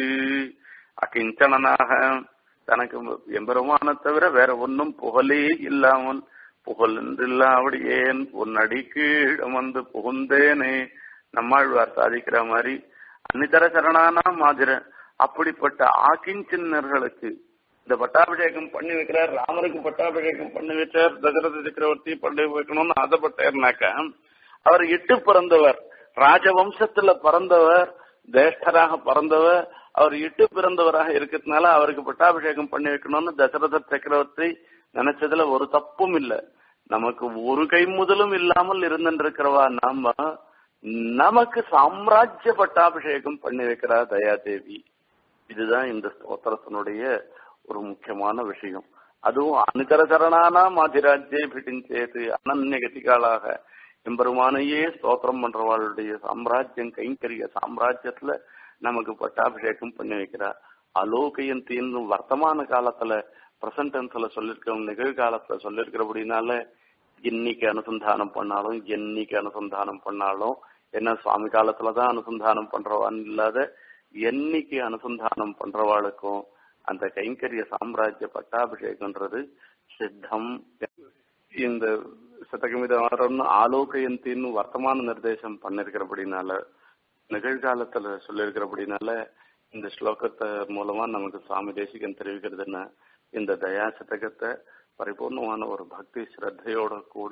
அகிஞ்சனாக தனக்கு எம்பெருமான தவிர வேற ஒன்னும் புகழே இல்லாமல் புகழென்றில்லாவடியேன் உன்னடி கீழ் வந்து புகுந்தேனே நம்மாழ்வார் சாதிக்கிற மாதிரி அன்னிதர சரணானா மாதிரி அப்படிப்பட்ட ஆக்கிஞ்சின்னர்களுக்கு இந்த பட்டாபிஷேகம் பண்ணி வைக்கிறார் ராமருக்கு பட்டாபிஷேகம் பண்ணி வச்சார் தசரத சக்கரவர்த்தி பண்ணி வைக்கணும்னு ஆசைப்பட்டார்னாக்க அவர் எட்டு பிறந்தவர் ராஜவம்சத்துல பிறந்தவர் ஜேஷ்டராக பிறந்தவர் அவர் இட்டு பிறந்தவராக இருக்கிறதுனால அவருக்கு பட்டாபிஷேகம் பண்ணி வைக்கணும்னு தசரத சக்கரவர்த்தி நினைச்சதுல ஒரு தப்பும் இல்ல நமக்கு ஒரு கை முதலும் இல்லாமல் இருந்திருக்கிறவா நாம நமக்கு சாம்ராஜ்ய பட்டாபிஷேகம் பண்ணி வைக்கிறா தயாதேவி இதுதான் இந்த ஸ்தோத்திரத்தினுடைய ஒரு முக்கியமான விஷயம் அதுவும் அனுகர சரணானா மாதிராஜ்யே பிடிஞ்சேது அனன்ய கதிகாலாக எம்பெருமானையே ஸ்தோத்திரம் பண்றவாளுடைய சாம்ராஜ்யம் கைங்கரிய சாம்ராஜ்யத்துல நமக்கு பட்டாபிஷேகம் பண்ணி வைக்கிறா அலோகயந்தின்னு வர்த்தமான காலத்துல பிரசன்ட் டென்ஸ்ல சொல்லிருக்க நிகழ்காலத்துல சொல்லிருக்கிறபடினால இன்னைக்கு அனுசந்தானம் பண்ணாலும் என்னைக்கு அனுசந்தானம் பண்ணாலும் என்ன சுவாமி காலத்துலதான் அனுசந்தானம் பண்றவான்னு இல்லாத என்னைக்கு அனுசந்தானம் பண்றவாளுக்கும் அந்த கைங்கரிய சாம்ராஜ்ய பட்டாபிஷேகம்ன்றது சித்தம் இந்த சதகமிதம் ஆலோகயந்தின்னு வர்த்தமான நிர்தேசம் பண்ணிருக்கிறபடினால நிகழ்காலத்துல சொல்லியிருக்கிறபடினால இந்த ஸ்லோகத்தை மூலமா நமக்கு சுவாமி தேசிகன் தெரிவிக்கிறதுன்னா இந்த தயா சதகத்தை பரிபூர்ணமான ஒரு பக்தி ஸ்ரத்தையோட கூட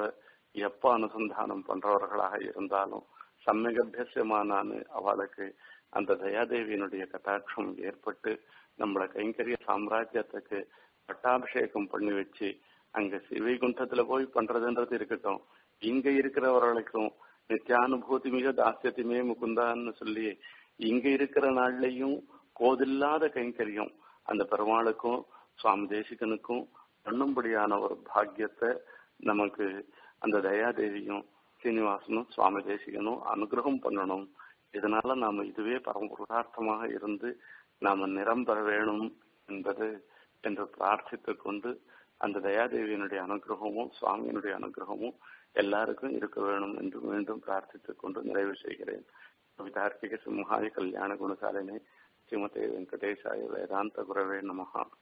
எப்ப அனுசந்தானம் பண்றவர்களாக இருந்தாலும் சம்மகபியசியமானான்னு அவளுக்கு அந்த தயாதேவியினுடைய கட்டாட்சம் ஏற்பட்டு நம்மள கைங்கரிய சாம்ராஜ்யத்துக்கு பட்டாபிஷேகம் பண்ணி வச்சு அங்க சிவைகுண்டத்துல போய் பண்றதுன்றது இருக்கட்டும் இங்க இருக்கிறவர்களுக்கும் நித்தியானுபூதி மிக தாசியத்தையுமே முகுந்தான்னு சொல்லி இங்க இருக்கிற நாள்லயும் கோதில்லாத கைங்கரியம் அந்த பெருமாளுக்கும் சுவாமி தேசிகனுக்கும் பண்ணும்படியான ஒரு பாக்கியத்தை நமக்கு அந்த தயாதேவியும் சீனிவாசனும் சுவாமி தேசிகனும் அனுகிரகம் பண்ணணும் இதனால நாம இதுவே பரமபுருஷார்த்தமாக இருந்து நாம நிரம்பெற வேணும் என்பது என்று பிரார்த்தித்துக் கொண்டு அந்த தயாதேவியினுடைய அனுகிரகமும் சுவாமியினுடைய அனுகிரகமும் எல்லாருக்கும் இருக்க வேணும் என்று மீண்டும் பிரார்த்தித்துக் கொண்டு நிறைவு செய்கிறேன் கவிதார்க்கிக சிம்ஹாய கல்யாண குணசாலினே ஸ்ரீமதே வெங்கடேசாய வேதாந்த குரவே நமஹா